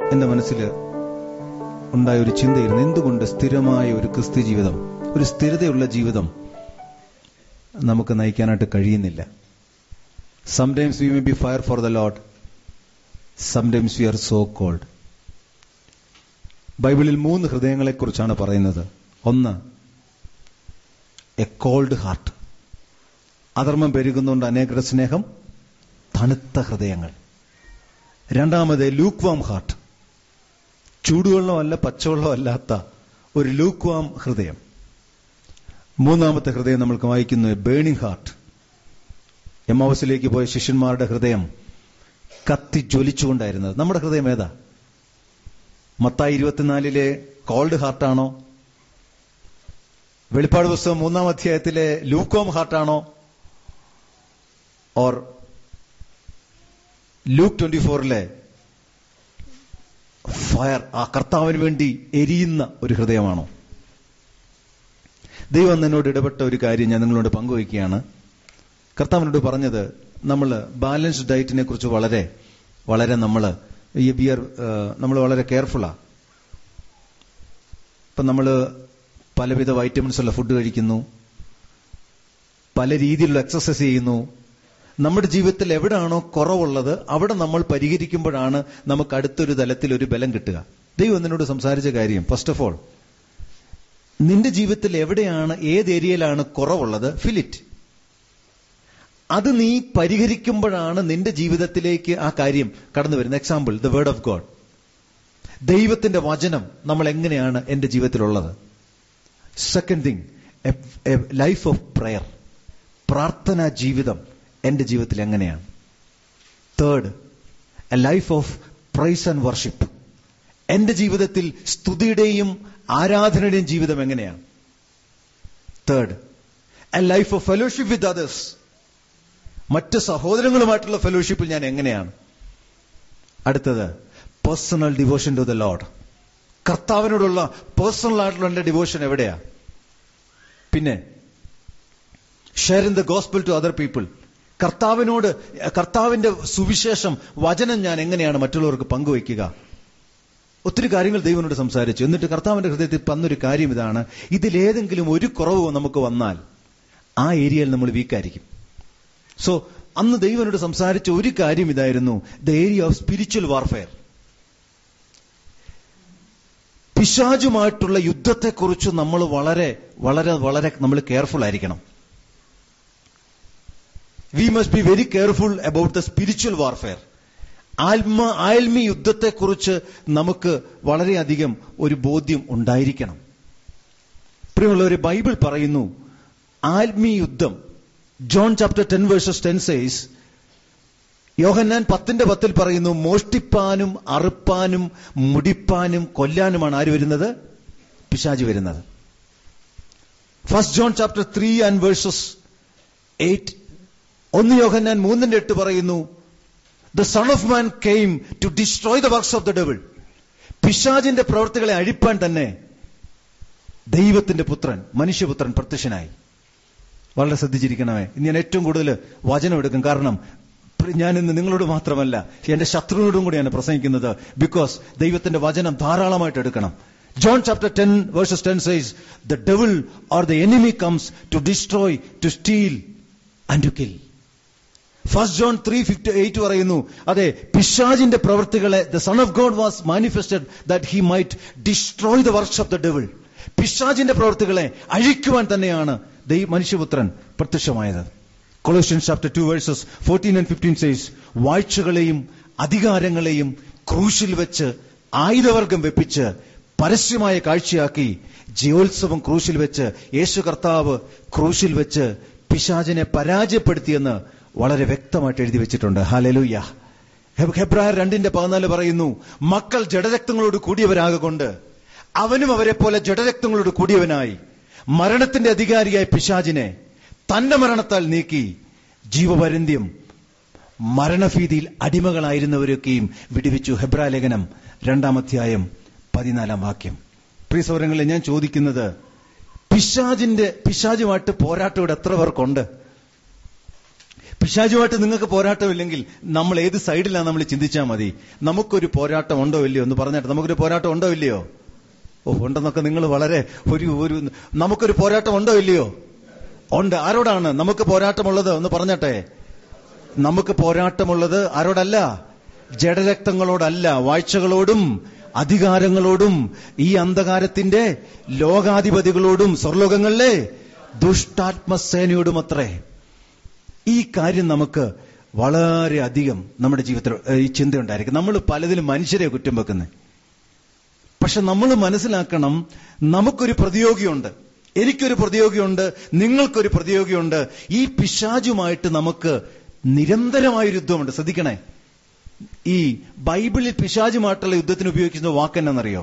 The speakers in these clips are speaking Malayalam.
എന്റെ മനസ്സിൽ ഉണ്ടായ ഒരു ചിന്തയായിരുന്നു എന്തുകൊണ്ട് സ്ഥിരമായ ഒരു ക്രിസ്ത്യ ജീവിതം ഒരു സ്ഥിരതയുള്ള ജീവിതം നമുക്ക് നയിക്കാനായിട്ട് കഴിയുന്നില്ല sometimes we may be fire for the Lord sometimes we are so cold ബൈബിളിൽ മൂന്ന് ഹൃദയങ്ങളെക്കുറിച്ചാണ് പറയുന്നത് ഒന്ന് എ കോൾഡ് ഹാർട്ട് അധർമ്മം പെരുകുന്നുണ്ട് അനേകരുടെ സ്നേഹം തണുത്ത ഹൃദയങ്ങൾ രണ്ടാമത് ലൂക്ക് വാം ഹാർട്ട് ചൂടുവെള്ളമല്ല പച്ചവെള്ളമല്ലാത്ത ഒരു ലൂക്ക് വാം ഹൃദയം മൂന്നാമത്തെ ഹൃദയം നമ്മൾക്ക് വായിക്കുന്നു ബേണിംഗ് ഹാർട്ട് എമ്മാവസിലേക്ക് പോയ ശിഷ്യന്മാരുടെ ഹൃദയം കത്തി ജ്വലിച്ചുകൊണ്ടായിരുന്നത് നമ്മുടെ ഹൃദയം ഏതാ മത്തായി ഇരുപത്തിനാലിലെ കോൾഡ് ഹാർട്ടാണോ വെളിപ്പാട് പുസ്തകം മൂന്നാം അധ്യായത്തിലെ ലൂക്കോം ഹാർട്ടാണോ ഓർ ലൂക്ക് ട്വന്റി ഫോറിലെ ഫയർ ആ കർത്താവിന് വേണ്ടി എരിയുന്ന ഒരു ഹൃദയമാണോ ദൈവം എന്നോട് ഇടപെട്ട ഒരു കാര്യം ഞാൻ നിങ്ങളോട് പങ്കുവയ്ക്കുകയാണ് കർത്താവിനോട് പറഞ്ഞത് നമ്മൾ ബാലൻസ്ഡ് ഡയറ്റിനെ കുറിച്ച് വളരെ വളരെ നമ്മൾ ഈ ബിയർ നമ്മൾ വളരെ കെയർഫുള്ളാ ഇപ്പം നമ്മൾ പലവിധ വൈറ്റമിൻസ് ഉള്ള ഫുഡ് കഴിക്കുന്നു പല രീതിയിലുള്ള എക്സസൈസ് ചെയ്യുന്നു നമ്മുടെ ജീവിതത്തിൽ എവിടെയാണോ കുറവുള്ളത് അവിടെ നമ്മൾ പരിഹരിക്കുമ്പോഴാണ് നമുക്ക് അടുത്തൊരു തലത്തിൽ ഒരു ബലം കിട്ടുക ദൈവം എന്നോട് സംസാരിച്ച കാര്യം ഫസ്റ്റ് ഓഫ് ഓൾ നിന്റെ ജീവിതത്തിൽ എവിടെയാണ് ഏത് ഏരിയയിലാണ് കുറവുള്ളത് ഫിലിറ്റ് അത് നീ പരിഹരിക്കുമ്പോഴാണ് നിന്റെ ജീവിതത്തിലേക്ക് ആ കാര്യം കടന്നു വരുന്നത് example the word of God ദൈവത്തിന്റെ വചനം നമ്മൾ എങ്ങനെയാണ് എന്റെ ജീവിതത്തിലുള്ളത് second thing life of prayer പ്രാർത്ഥനാ ജീവിതം എന്റെ ജീവിതത്തിൽ എങ്ങനെയാണ് third a life of praise and worship എന്റെ ജീവിതത്തിൽ സ്തുതിയുടെയും ആരാധനയുടെയും ജീവിതം എങ്ങനെയാണ് third a life of fellowship with others മറ്റ് സഹോദരങ്ങളുമായിട്ടുള്ള ഫെലോഷിപ്പിൽ ഞാൻ എങ്ങനെയാണ് അടുത്തത് personal devotion to the Lord കർത്താവിനോടുള്ള പേഴ്സണൽ ആയിട്ടുള്ള എന്റെ ഡിവോഷൻ എവിടെയാ പിന്നെ share in the gospel to other people കർത്താവിനോട് കർത്താവിന്റെ സുവിശേഷം വചനം ഞാൻ എങ്ങനെയാണ് മറ്റുള്ളവർക്ക് പങ്കുവയ്ക്കുക ഒത്തിരി കാര്യങ്ങൾ ദൈവനോട് സംസാരിച്ചു എന്നിട്ട് കർത്താവിന്റെ ഹൃദയത്തിൽ തന്നൊരു കാര്യം ഇതാണ് ഇതിലേതെങ്കിലും ഒരു കുറവ് നമുക്ക് വന്നാൽ ആ ഏരിയയിൽ നമ്മൾ വീക്കായിരിക്കും സോ അന്ന് ദൈവനോട് സംസാരിച്ച ഒരു കാര്യം ഇതായിരുന്നു the area of spiritual warfare പിശാചുമായിട്ടുള്ള യുദ്ധത്തെക്കുറിച്ച് നമ്മൾ വളരെ വളരെ വളരെ നമ്മൾ കെയർഫുൾ ആയിരിക്കണം we must be very careful about the spiritual warfare ആത്മ ആത്മീയ യുദ്ധത്തെക്കുറിച്ച് നമുക്ക് വളരെയധികം ഒരു ബോധ്യം ഉണ്ടായിരിക്കണം പ്രിയമുള്ളവരെ ബൈബിൾ പറയുന്നു ആത്മീയ യുദ്ധം John chapter ten verses ten says യോഹന്നാൻ പത്തിന്റെ പത്തിൽ പറയുന്നു മോഷ്ടിപ്പാനും അറുപ്പാനും മുടിപ്പാനും കൊല്ലാനുമാണ് ആര് വരുന്നത് പിശാജ് വരുന്നത് first John chapter three and verses eight ഒന്ന് യോഹന്നാൻ മൂന്നിന്റെ എട്ട് പറയുന്നു the son of man came to destroy the works of the devil പിശാജിന്റെ പ്രവർത്തികളെ അഴിപ്പാൻ തന്നെ ദൈവത്തിന്റെ പുത്രൻ മനുഷ്യപുത്രൻ പ്രത്യക്ഷനായി വളരെ ശ്രദ്ധിച്ചിരിക്കണമേ ഇന്ന് ഞാൻ ഏറ്റവും കൂടുതൽ വചനം എടുക്കും കാരണം ഞാൻ ഇന്ന് നിങ്ങളോട് മാത്രമല്ല എന്റെ ശത്രുവിനോടും കൂടിയാണ് പ്രസംഗിക്കുന്നത് ബിക്കോസ് ദൈവത്തിന്റെ വചനം ധാരാളമായിട്ട് എടുക്കണം John chapter ten verses ten says the devil or the enemy comes to destroy to steal and to kill first John three fifty eight പറയുന്നു അതെ പിശാജിന്റെ പ്രവൃത്തികളെ the son of God was manifested that he might destroy the works of the devil പിശാജിന്റെ പ്രവൃത്തികളെ അഴിക്കുവാൻ തന്നെയാണ് ദൈവ മനുഷ്യപുത്രൻ പ്രത്യക്ഷമായത് Colossians chapter two verses fourteen and fifteen says വാഴ്ചകളെയും അധികാരങ്ങളെയും ക്രൂശിൽ വെച്ച് ആയുധവർഗം വെപ്പിച്ച് പരസ്യമായ കാഴ്ചയാക്കി ജയോത്സവം ക്രൂശിൽ വെച്ച് യേശു കർത്താവ് ക്രൂശിൽ വെച്ച് പിശാചിനെ പരാജയപ്പെടുത്തിയെന്ന് വളരെ വ്യക്തമായിട്ട് എഴുതി വെച്ചിട്ടുണ്ട് ഹാലലൂയ ഹെബ്രായർ രണ്ടിന്റെ പതിനാല് പറയുന്നു മക്കൾ ജഡരക്തങ്ങളോട് കൂടിയവരാകൊണ്ട് അവനും അവരെ പോലെ ജഡരക്തങ്ങളോട് കൂടിയവനായി മരണത്തിന്റെ അധികാരിയായ പിശാചിനെ തന്റെ മരണത്താൽ നീക്കി ജീവപര്യന്ത്യം മരണഭീതിയിൽ അടിമകളായിരുന്നവരൊക്കെയും വിടുവിച്ചു ഹെബ്രാ ലേഖനം രണ്ടാം അധ്യായം പതിനാലാം വാക്യം പ്രിയ സൗരങ്ങളെ ഞാൻ ചോദിക്കുന്നത് പിശാജിന്റെ പിശാജുമായിട്ട് പോരാട്ടം ഇവിടെ എത്ര പേർക്കുണ്ട് പിശാചുമായിട്ട് നിങ്ങൾക്ക് പോരാട്ടമില്ലെങ്കിൽ നമ്മൾ ഏത് സൈഡിലാണ് നമ്മൾ ചിന്തിച്ചാൽ മതി നമുക്കൊരു പോരാട്ടം ഉണ്ടോ ഇല്ലയോ എന്ന് പറഞ്ഞിട്ട് നമുക്കൊരു പോരാട്ടം ഉണ്ടോ ഇല്ലയോ ഓ ഉണ്ടെന്നൊക്കെ നിങ്ങൾ വളരെ ഒരു ഒരു നമുക്കൊരു പോരാട്ടം ഉണ്ടോ ഇല്ലയോ ഉണ്ട് ആരോടാണ് നമുക്ക് പോരാട്ടമുള്ളത് എന്ന് പറഞ്ഞട്ടെ നമുക്ക് പോരാട്ടമുള്ളത് ആരോടല്ല ജഡരക്തങ്ങളോടല്ല വാഴ്ചകളോടും അധികാരങ്ങളോടും ഈ അന്ധകാരത്തിന്റെ ലോകാധിപതികളോടും സ്വർലോകങ്ങളിലെ ദുഷ്ടാത്മസേനയോടും അത്രേ ഈ കാര്യം നമുക്ക് വളരെ അധികം നമ്മുടെ ജീവിതത്തിൽ ഏഹ്, ഈ ചിന്തയുണ്ടായിരിക്കും നമ്മൾ പലതിലും മനുഷ്യരെ കുറ്റം വെക്കുന്നത് പക്ഷെ നമ്മൾ മനസ്സിലാക്കണം നമുക്കൊരു പ്രതിയോഗിയുണ്ട് എനിക്കൊരു പ്രതിയോഗിയുണ്ട് നിങ്ങൾക്കൊരു പ്രതിയോഗിയുണ്ട് ഈ പിശാചുമായിട്ട് നമുക്ക് നിരന്തരമായ ഒരു യുദ്ധമുണ്ട് ശ്രദ്ധിക്കണേ ഈ ബൈബിളിൽ പിശാചുമായിട്ടുള്ള യുദ്ധത്തിന് ഉപയോഗിക്കുന്ന വാക്ക് എന്നാണെന്നറിയോ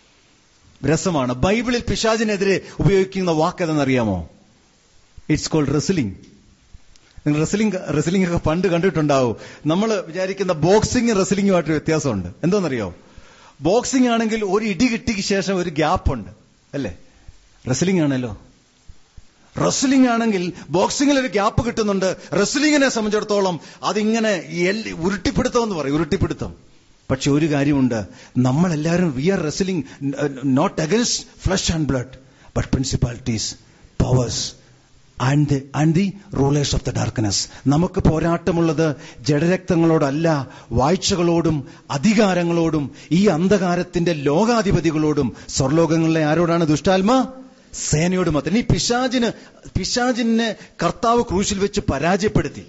രസമാണ് ബൈബിളിൽ പിശാചിനെതിരെ ഉപയോഗിക്കുന്ന വാക്ക് ഏതെന്നറിയാമോ ഇറ്റ്സ് കോൾഡ് റെസ്ലിംഗ് നിങ്ങൾ റെസ്ലിംഗ് റെസ്ലിംഗ് ഒക്കെ പണ്ട് കണ്ടിട്ടുണ്ടാവും നമ്മൾ വിചാരിക്കുന്ന ബോക്സിംഗ് റെസ്ലിംഗുമായിട്ട് വ്യത്യാസമുണ്ട് എന്തോന്നറിയോ ബോക്സിംഗ് ആണെങ്കിൽ ഒരു ഇടി കിട്ടിക്ക് ശേഷം ഒരു ഗ്യാപ്പ് ഉണ്ട് അല്ലേ റെസ്ലിംഗ് ആണല്ലോ റെസ്ലിംഗ് ആണെങ്കിൽ ബോക്സിംഗിൽ ഒരു ഗ്യാപ്പ് കിട്ടുന്നുണ്ട് റെസ്ലിംഗിനെ സംബന്ധിച്ചിടത്തോളം അതിങ്ങനെ എല്ല് ഉരുട്ടിപ്പിടുത്തം എന്ന് പറയും ഉരുട്ടിപ്പിടുത്തം പക്ഷെ ഒരു കാര്യമുണ്ട് നമ്മളെല്ലാവരും we are wrestling not against flesh and blood but principalities powers and the and the rulers of the darkness നമുക്ക് പോരാട്ടമുള്ളത് ജഡരക്തങ്ങളോടല്ല വാഴ്ചകളോടും അധികാരങ്ങളോടും ഈ അന്ധകാരത്തിന്റെ ലോകാധിപതികളോടും സ്വർലോകങ്ങളിലെ ആരോടാണ് ദുഷ്ടാത്മ സേനയോടും മാത്രം ഈ പിശാചിന് പിശാചിനെ കർത്താവ് ക്രൂശിൽ വെച്ച് പരാജയപ്പെടുത്തി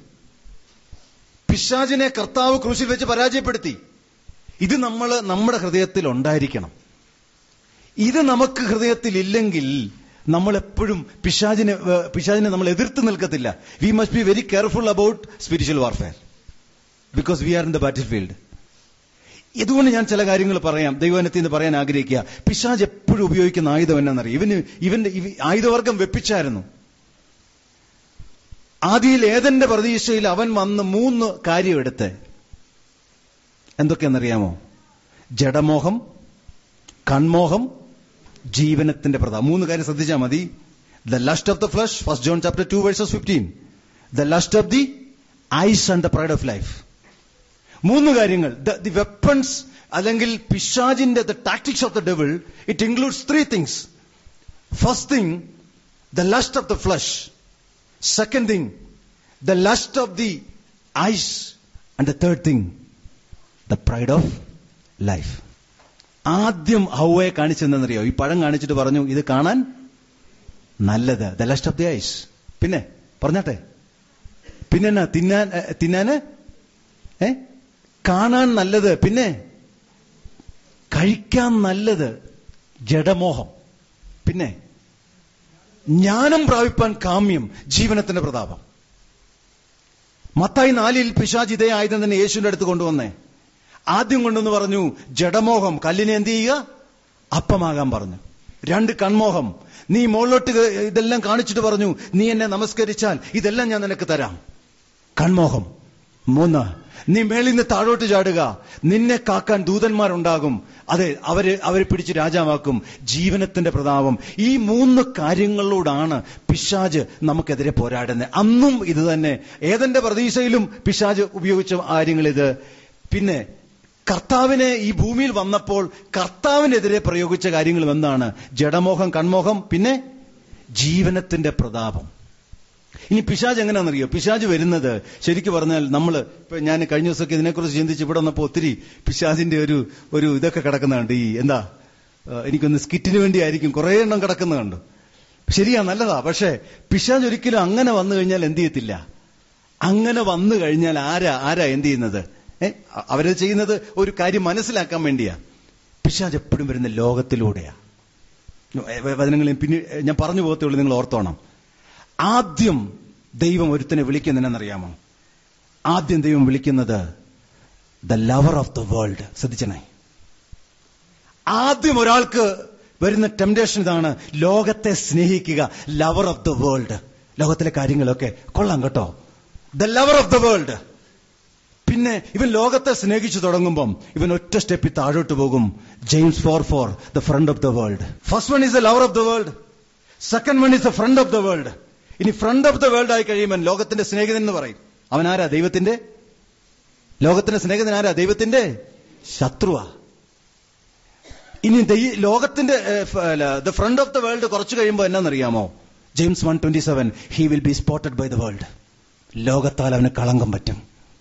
പിശാചിനെ കർത്താവ് ക്രൂശിൽ വെച്ച് പരാജയപ്പെടുത്തി ഇത് നമ്മൾ നമ്മുടെ ഹൃദയത്തിൽ ഉണ്ടായിരിക്കണം ഇത് നമുക്ക് ഹൃദയത്തിൽ ഇല്ലെങ്കിൽ നമ്മൾ എപ്പോഴും പിശാചിനെ ഏഹ്, പിശാചിനെ നമ്മൾ എതിർത്ത് നിൽക്കത്തില്ല we must be very careful about spiritual warfare because we are in the battle battlefield ഇതുകൊണ്ട് ഞാൻ ചില കാര്യങ്ങൾ പറയാം ദൈവനത്തിൽ നിന്ന് പറയാൻ ആഗ്രഹിക്കുക പിശാജ് എപ്പോഴും ഉപയോഗിക്കുന്ന ആയുധം എന്നാണെന്നറിയാം ഇവന് ഇവന്റെ ഇവ- ആയുധവർഗം വെപ്പിച്ചായിരുന്നു ആദിയിൽ ഏതന്റെ പ്രതീക്ഷയിൽ അവൻ വന്ന് മൂന്ന് കാര്യം എടുത്ത് എന്തൊക്കെയെന്നറിയാമോ ജഡമോഹം കൺമോഹം ജീവനത്തിന്റെ പ്രതാപം മൂന്ന് കാര്യം ശ്രദ്ധിച്ചാൽ മതി the lust of the flesh first John chapter two verses fifteen the lust of the eyes and the pride of life മൂന്ന് കാര്യങ്ങൾ ദി വെപ്പൺസ് അല്ലെങ്കിൽ പിശാജിന്റെ the tactics of the devil it includes three things first thing the lust of the flesh second thing the lust of the eyes and the third thing the pride of life ആദ്യം ഹൗവയെ കാണിച്ചെന്നറിയോ ഈ പഴം കാണിച്ചിട്ട് പറഞ്ഞു ഇത് കാണാൻ നല്ലത് the lust of the eyes പിന്നെ പറഞ്ഞാട്ടെ പിന്നെ എന്നാ തിന്നാൻ ഏ, തിന്നാന് ഏ കാണാൻ നല്ലത് പിന്നെ കഴിക്കാൻ നല്ലത് ജഡമോഹം പിന്നെ ജ്ഞാനം പ്രാപിപ്പാൻ കാമ്യം ജീവനത്തിന്റെ പ്രതാപം മത്തായി നാലിൽ പിശാച് ഇതേ ആയുധം തന്നെ യേശുവിന്റെ അടുത്ത് കൊണ്ടുവന്നേ ആദ്യം കൊണ്ടെന്ന് പറഞ്ഞു ജഡമോഹം കല്ലിനെ എന്ത് ചെയ്യുക അപ്പമാകാൻ പറഞ്ഞു രണ്ട് കൺമോഹം നീ മുകളിലോട്ട് കേ- ഇതെല്ലാം കാണിച്ചിട്ട് പറഞ്ഞു നീ എന്നെ നമസ്കരിച്ചാൽ ഇതെല്ലാം ഞാൻ നിനക്ക് തരാം കൺമോഹം മൂന്ന് നീ മേളിൽ നിന്ന് താഴോട്ട് ചാടുക നിന്നെ കാക്കാൻ ദൂതന്മാരുണ്ടാകും അതെ അവര് അവരെ പിടിച്ച് രാജാവാക്കും ജീവനത്തിന്റെ പ്രതാപം ഈ മൂന്ന് കാര്യങ്ങളോടാണ് പിശാജ് നമുക്കെതിരെ പോരാടുന്നത് അന്നും ഇത് തന്നെ ഏതെന്റെ പ്രതീക്ഷയിലും പിശാജ് ഉപയോഗിച്ച കാര്യങ്ങളിത് പിന്നെ കർത്താവിനെ ഈ ഭൂമിയിൽ വന്നപ്പോൾ കർത്താവിനെതിരെ പ്രയോഗിച്ച കാര്യങ്ങൾ എന്താണ് ജഡമോഹം കൺമോഹം പിന്നെ ജീവനത്തിന്റെ പ്രതാപം ഇനി പിശാജ് എങ്ങനെയാണെന്നറിയോ പിശാജ് വരുന്നത് ശരിക്കും പറഞ്ഞാൽ നമ്മൾ ഇപ്പൊ ഞാൻ കഴിഞ്ഞ ദിവസമൊക്കെ ഇതിനെക്കുറിച്ച് ചിന്തിച്ച് ഇവിടെ വന്നപ്പോൾ ഒത്തിരി പിശാജിന്റെ ഒരു ഒരു ഇതൊക്കെ കിടക്കുന്നുണ്ട് ഈ എന്താ ഏഹ് എനിക്കൊന്ന് സ്കിറ്റിന് വേണ്ടിയായിരിക്കും കുറേ എണ്ണം കിടക്കുന്നുണ്ട് ശരിയാ നല്ലതാ പക്ഷേ പിശാജ് ഒരിക്കലും അങ്ങനെ വന്നു കഴിഞ്ഞാൽ എന്ത് ചെയ്യത്തില്ല അങ്ങനെ വന്നു കഴിഞ്ഞാൽ ആരാ ആരാ എന്ത് ചെയ്യുന്നത് ഏ അവര് ചെയ്യുന്നത് ഒരു കാര്യം മനസ്സിലാക്കാൻ വേണ്ടിയാ പിശാജ് എപ്പോഴും വരുന്ന ലോകത്തിലൂടെയാ വചനങ്ങളിൽ പിന്നെ ഞാൻ പറഞ്ഞു പോകത്തേ ഉള്ളൂ നിങ്ങൾ ഓർത്തോണം ആദ്യം ദൈവം ഒരുത്തനെ വിളിക്കുന്നതിനെന്നറിയാമോ ആദ്യം ദൈവം വിളിക്കുന്നത് the lover of the world ശ്രദ്ധിച്ചണേ ആദ്യം ഒരാൾക്ക് വരുന്ന ടെംപ്ടേഷൻ ഇതാണ് ലോകത്തെ സ്നേഹിക്കുക ലവർ ഓഫ് ദ വേൾഡ് ലോകത്തിലെ കാര്യങ്ങളൊക്കെ കൊള്ളാം കേട്ടോ the lover of the world പിന്നെ ഇവൻ ലോകത്തെ സ്നേഹിച്ചു തുടങ്ങുമ്പം ഇവൻ ഒറ്റ സ്റ്റെപ്പിൽ താഴോട്ട് പോകും James four four the friend of the world first one is the lover of the world second one is the friend of the world ഇനി ഫ്രണ്ട് ഓഫ് ദ വേൾഡ് ആയി കഴിയുമ്പോൾ ലോകത്തിന്റെ സ്നേഹിതൻ എന്ന് പറയും അവനാരാ ദൈവത്തിന്റെ ലോകത്തിന്റെ സ്നേഹിതൻ ആരാ ദൈവത്തിന്റെ ശത്രുവാ ഇനി ദൈ- ലോകത്തിന്റെ the friend of the world കുറച്ച് കഴിയുമ്പോൾ എന്നാണെന്നറിയാമോ James one twenty seven he will be spotted by the world ലോകത്താൽ അവന് കളങ്കം പറ്റും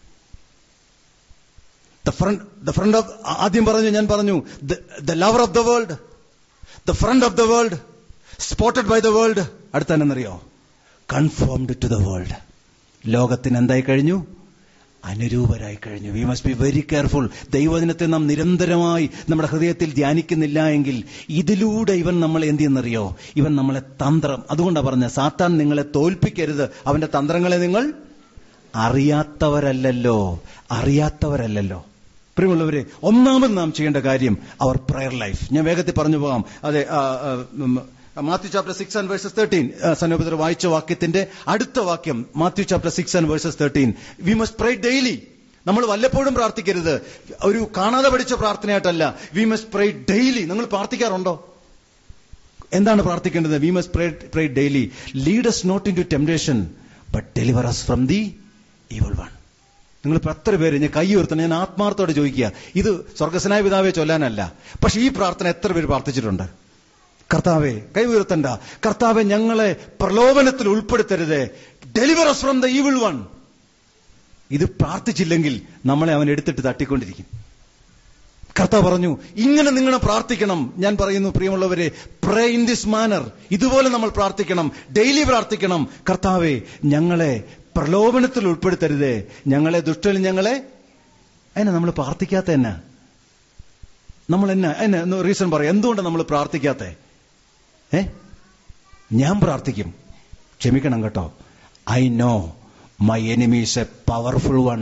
the friend the friend of ആദ്യം പറഞ്ഞു ഞാൻ പറഞ്ഞു the lover of the world the friend of the world spotted by the world അടുത്ത എന്നറിയോ കൺഫേംഡ് ടു ദ വേൾഡ് ലോകത്തിന് എന്തായി കഴിഞ്ഞു അനുരൂപരായി കഴിഞ്ഞു we must be very careful ദൈവദിനത്തെ നാം നിരന്തരമായി നമ്മുടെ ഹൃദയത്തിൽ ധ്യാനിക്കുന്നില്ല എങ്കിൽ ഇതിലൂടെ ഇവൻ നമ്മളെ എന്ത് ചെയ്യുന്നറിയോ ഇവൻ നമ്മളെ തന്ത്രം അതുകൊണ്ടാണ് പറഞ്ഞ സാത്താൻ നിങ്ങളെ തോൽപ്പിക്കരുത് അവന്റെ തന്ത്രങ്ങളെ നിങ്ങൾ അറിയാത്തവരല്ലല്ലോ അറിയാത്തവരല്ലല്ലോ പ്രിയമുള്ളവരെ ഒന്നാമത് നാം ചെയ്യേണ്ട കാര്യം അവർ പ്രയർ ലൈഫ് ഞാൻ വേഗത്തിൽ പറഞ്ഞു പോകാം അതെ ആ, ആ, ഉം, Matthew chapter six and verses thirteen സനോപത്ര വായിച്ച വാക്യത്തിന്റെ അടുത്ത വാക്യം Matthew chapter six and verses thirteen we must pray daily നമ്മൾ വല്ലപ്പോഴും പ്രാർത്ഥിക്കരുത് ഒരു കാണാതെ പഠിച്ച പ്രാർത്ഥനയായിട്ടല്ല വി മസ്റ്റ് പ്രേ ഡെയിലി നിങ്ങൾ പ്രാർത്ഥിക്കാറുണ്ടോ എന്താണ് പ്രാർത്ഥിക്കേണ്ടത് we must pray pray daily lead us not into temptation but deliver us from the evil one നിങ്ങൾ ഇപ്പൊ എത്ര പേര് ഞാൻ കൈ ഉയർത്തണം ഞാൻ ആത്മാർത്ഥത്തോടെ ചോദിക്കുക ഇത് സ്വർഗസ്നായ പിതാവെ ചൊല്ലാനല്ല പക്ഷെ ഈ പ്രാർത്ഥന എത്ര പേര് പ്രാർത്ഥിച്ചിട്ടുണ്ട് കർത്താവെ കൈ ഉയർത്തണ്ട കർത്താവെ ഞങ്ങളെ പ്രലോഭനത്തിൽ ഉൾപ്പെടുത്തരുത് deliver us from the evil one ഇത് പ്രാർത്ഥിച്ചില്ലെങ്കിൽ നമ്മളെ അവൻ എടുത്തിട്ട് തട്ടിക്കൊണ്ടിരിക്കും കർത്താവ് പറഞ്ഞു ഇങ്ങനെ നിങ്ങൾ പ്രാർത്ഥിക്കണം ഞാൻ പറയുന്നു പ്രിയമുള്ളവരെ പ്രേ ഇൻ ദിസ് മാനർ ഇതുപോലെ നമ്മൾ പ്രാർത്ഥിക്കണം ഡെയിലി പ്രാർത്ഥിക്കണം കർത്താവെ ഞങ്ങളെ പ്രലോഭനത്തിൽ ഉൾപ്പെടുത്തരുതേ ഞങ്ങളെ ദുഷ്ടലിൽ ഞങ്ങളെ അതിനെ നമ്മൾ പ്രാർത്ഥിക്കാത്ത എന്നാ നമ്മൾ എന്നാ എന്നെ റീസൺ പറയാം എന്തുകൊണ്ടാണ് നമ്മൾ പ്രാർത്ഥിക്കാത്തേ ഏ ഞാൻ പ്രാർത്ഥിക്കും ക്ഷമിക്കണം കേട്ടോ I know my enemies a powerful one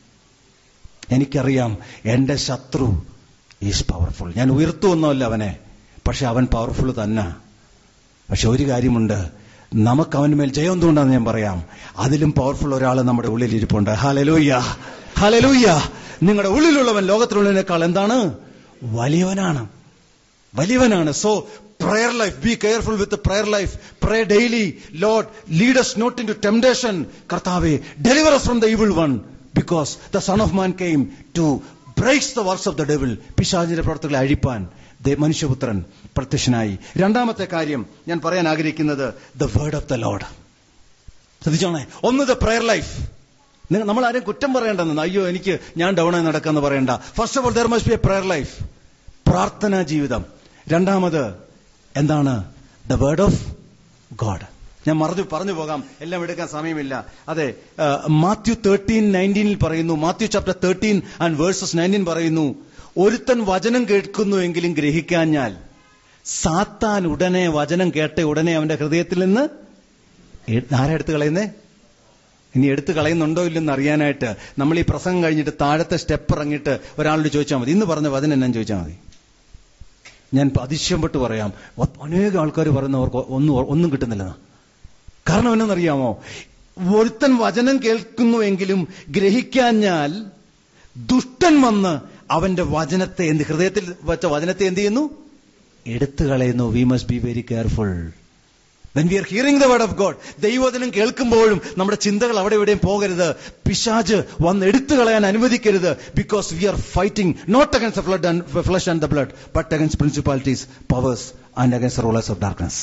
എനിക്കറിയാം എന്റെ ശത്രു ഈസ് പവർഫുൾ ഞാൻ ഉയർത്തുവൊന്നുമല്ല അവനെ പക്ഷെ അവൻ പവർഫുൾ തന്നെ പക്ഷെ ഒരു കാര്യമുണ്ട് നമുക്ക് അവന് മേൽ ജയം എന്തുകൊണ്ടാന്ന് ഞാൻ പറയാം അതിലും പവർഫുൾ ഒരാൾ നമ്മുടെ ഉള്ളിൽ ഇരിപ്പുണ്ട് ഹലലൂയ്യ ഹലലൂയ്യ നിങ്ങളുടെ ഉള്ളിലുള്ളവൻ ലോകത്തിലുള്ളതിനേക്കാൾ എന്താണ് വലിയവനാണ് വലിയവനാണ് so prayer life be careful with prayer life pray daily Lord lead us not into temptation കർത്താവെ deliver from the evil one because the son of man came to breaks the works of the devil പിശാചിന്റെ പ്രവർത്തകളെ അഴിപ്പാൻ ദേ- മനുഷ്യപുത്രൻ പ്രത്യക്ഷനായി രണ്ടാമത്തെ കാര്യം ഞാൻ പറയാൻ ആഗ്രഹിക്കുന്നത് the word of the Lord ശ്രദ്ധിച്ചോണേ ഒന്ന് ദ പ്രയർ ലൈഫ് നിങ്ങൾ നമ്മൾ ആരെയും കുറ്റം പറയേണ്ടെന്ന് അയ്യോ എനിക്ക് ഞാൻ ഡൗൺ ആയി നടക്കാന്ന് പറയണ്ട first of all there must be a prayer life പ്രാർത്ഥനാ ജീവിതം രണ്ടാമത് എന്താണ് ദ വേർഡ് ഓഫ് ഗോഡ് ഞാൻ മറന്നു പറഞ്ഞു പോകാം എല്ലാം എടുക്കാൻ സമയമില്ല അതെ മാത്യു തേർട്ടീൻ നയൻറ്റീനിൽ പറയുന്നു Matthew chapter thirteen and verses nineteen പറയുന്നു ഒരുത്തൻ വചനം കേൾക്കുന്നുവെങ്കിലും ഗ്രഹിക്കാഞ്ഞാൽ സാത്താൻ ഉടനെ വചനം കേട്ട ഉടനെ അവന്റെ ഹൃദയത്തിൽ നിന്ന് എ- ആരാ എടുത്തു കളയുന്നേ ഇനി എടുത്തു കളയുന്നുണ്ടോ ഇല്ലെന്ന് അറിയാനായിട്ട് നമ്മൾ ഈ പ്രസംഗം കഴിഞ്ഞിട്ട് താഴത്തെ സ്റ്റെപ്പ് ഇറങ്ങിയിട്ട് ഒരാളോട് ചോദിച്ചാൽ മതി ഇന്ന് പറഞ്ഞ വചനം എന്നാ ചോദിച്ചാൽ മതി ഞാൻ അതിശയപ്പെട്ട് പറയാം ഒ- അനേകം ആൾക്കാർ പറയുന്നവർക്ക് ഒന്നും ഒന്നും കിട്ടുന്നില്ലെന്ന് കാരണം എന്നറിയാമോ ഒരുത്തൻ വചനം കേൾക്കുന്നുവെങ്കിലും ഗ്രഹിക്കാഞ്ഞാൽ ദുഷ്ടൻ വന്ന് അവന്റെ വചനത്തെ എന്ത് ഹൃദയത്തിൽ വെച്ച വചനത്തെ എന്ത് ചെയ്യുന്നു എടുത്തു കളയുന്നു we must be very careful when we are hearing the word of God ദൈവവചനം കേൾക്കുമ്പോഴും നമ്മുടെ ചിന്തകൾ അവിടെ എവിടെയും പോകരുത് പിശാജ് വന്ന് എടുത്തു കളയാൻ അനുവദിക്കരുത് because we are fighting not against flood and flesh and the blood but against principalities powers and against rulers of darkness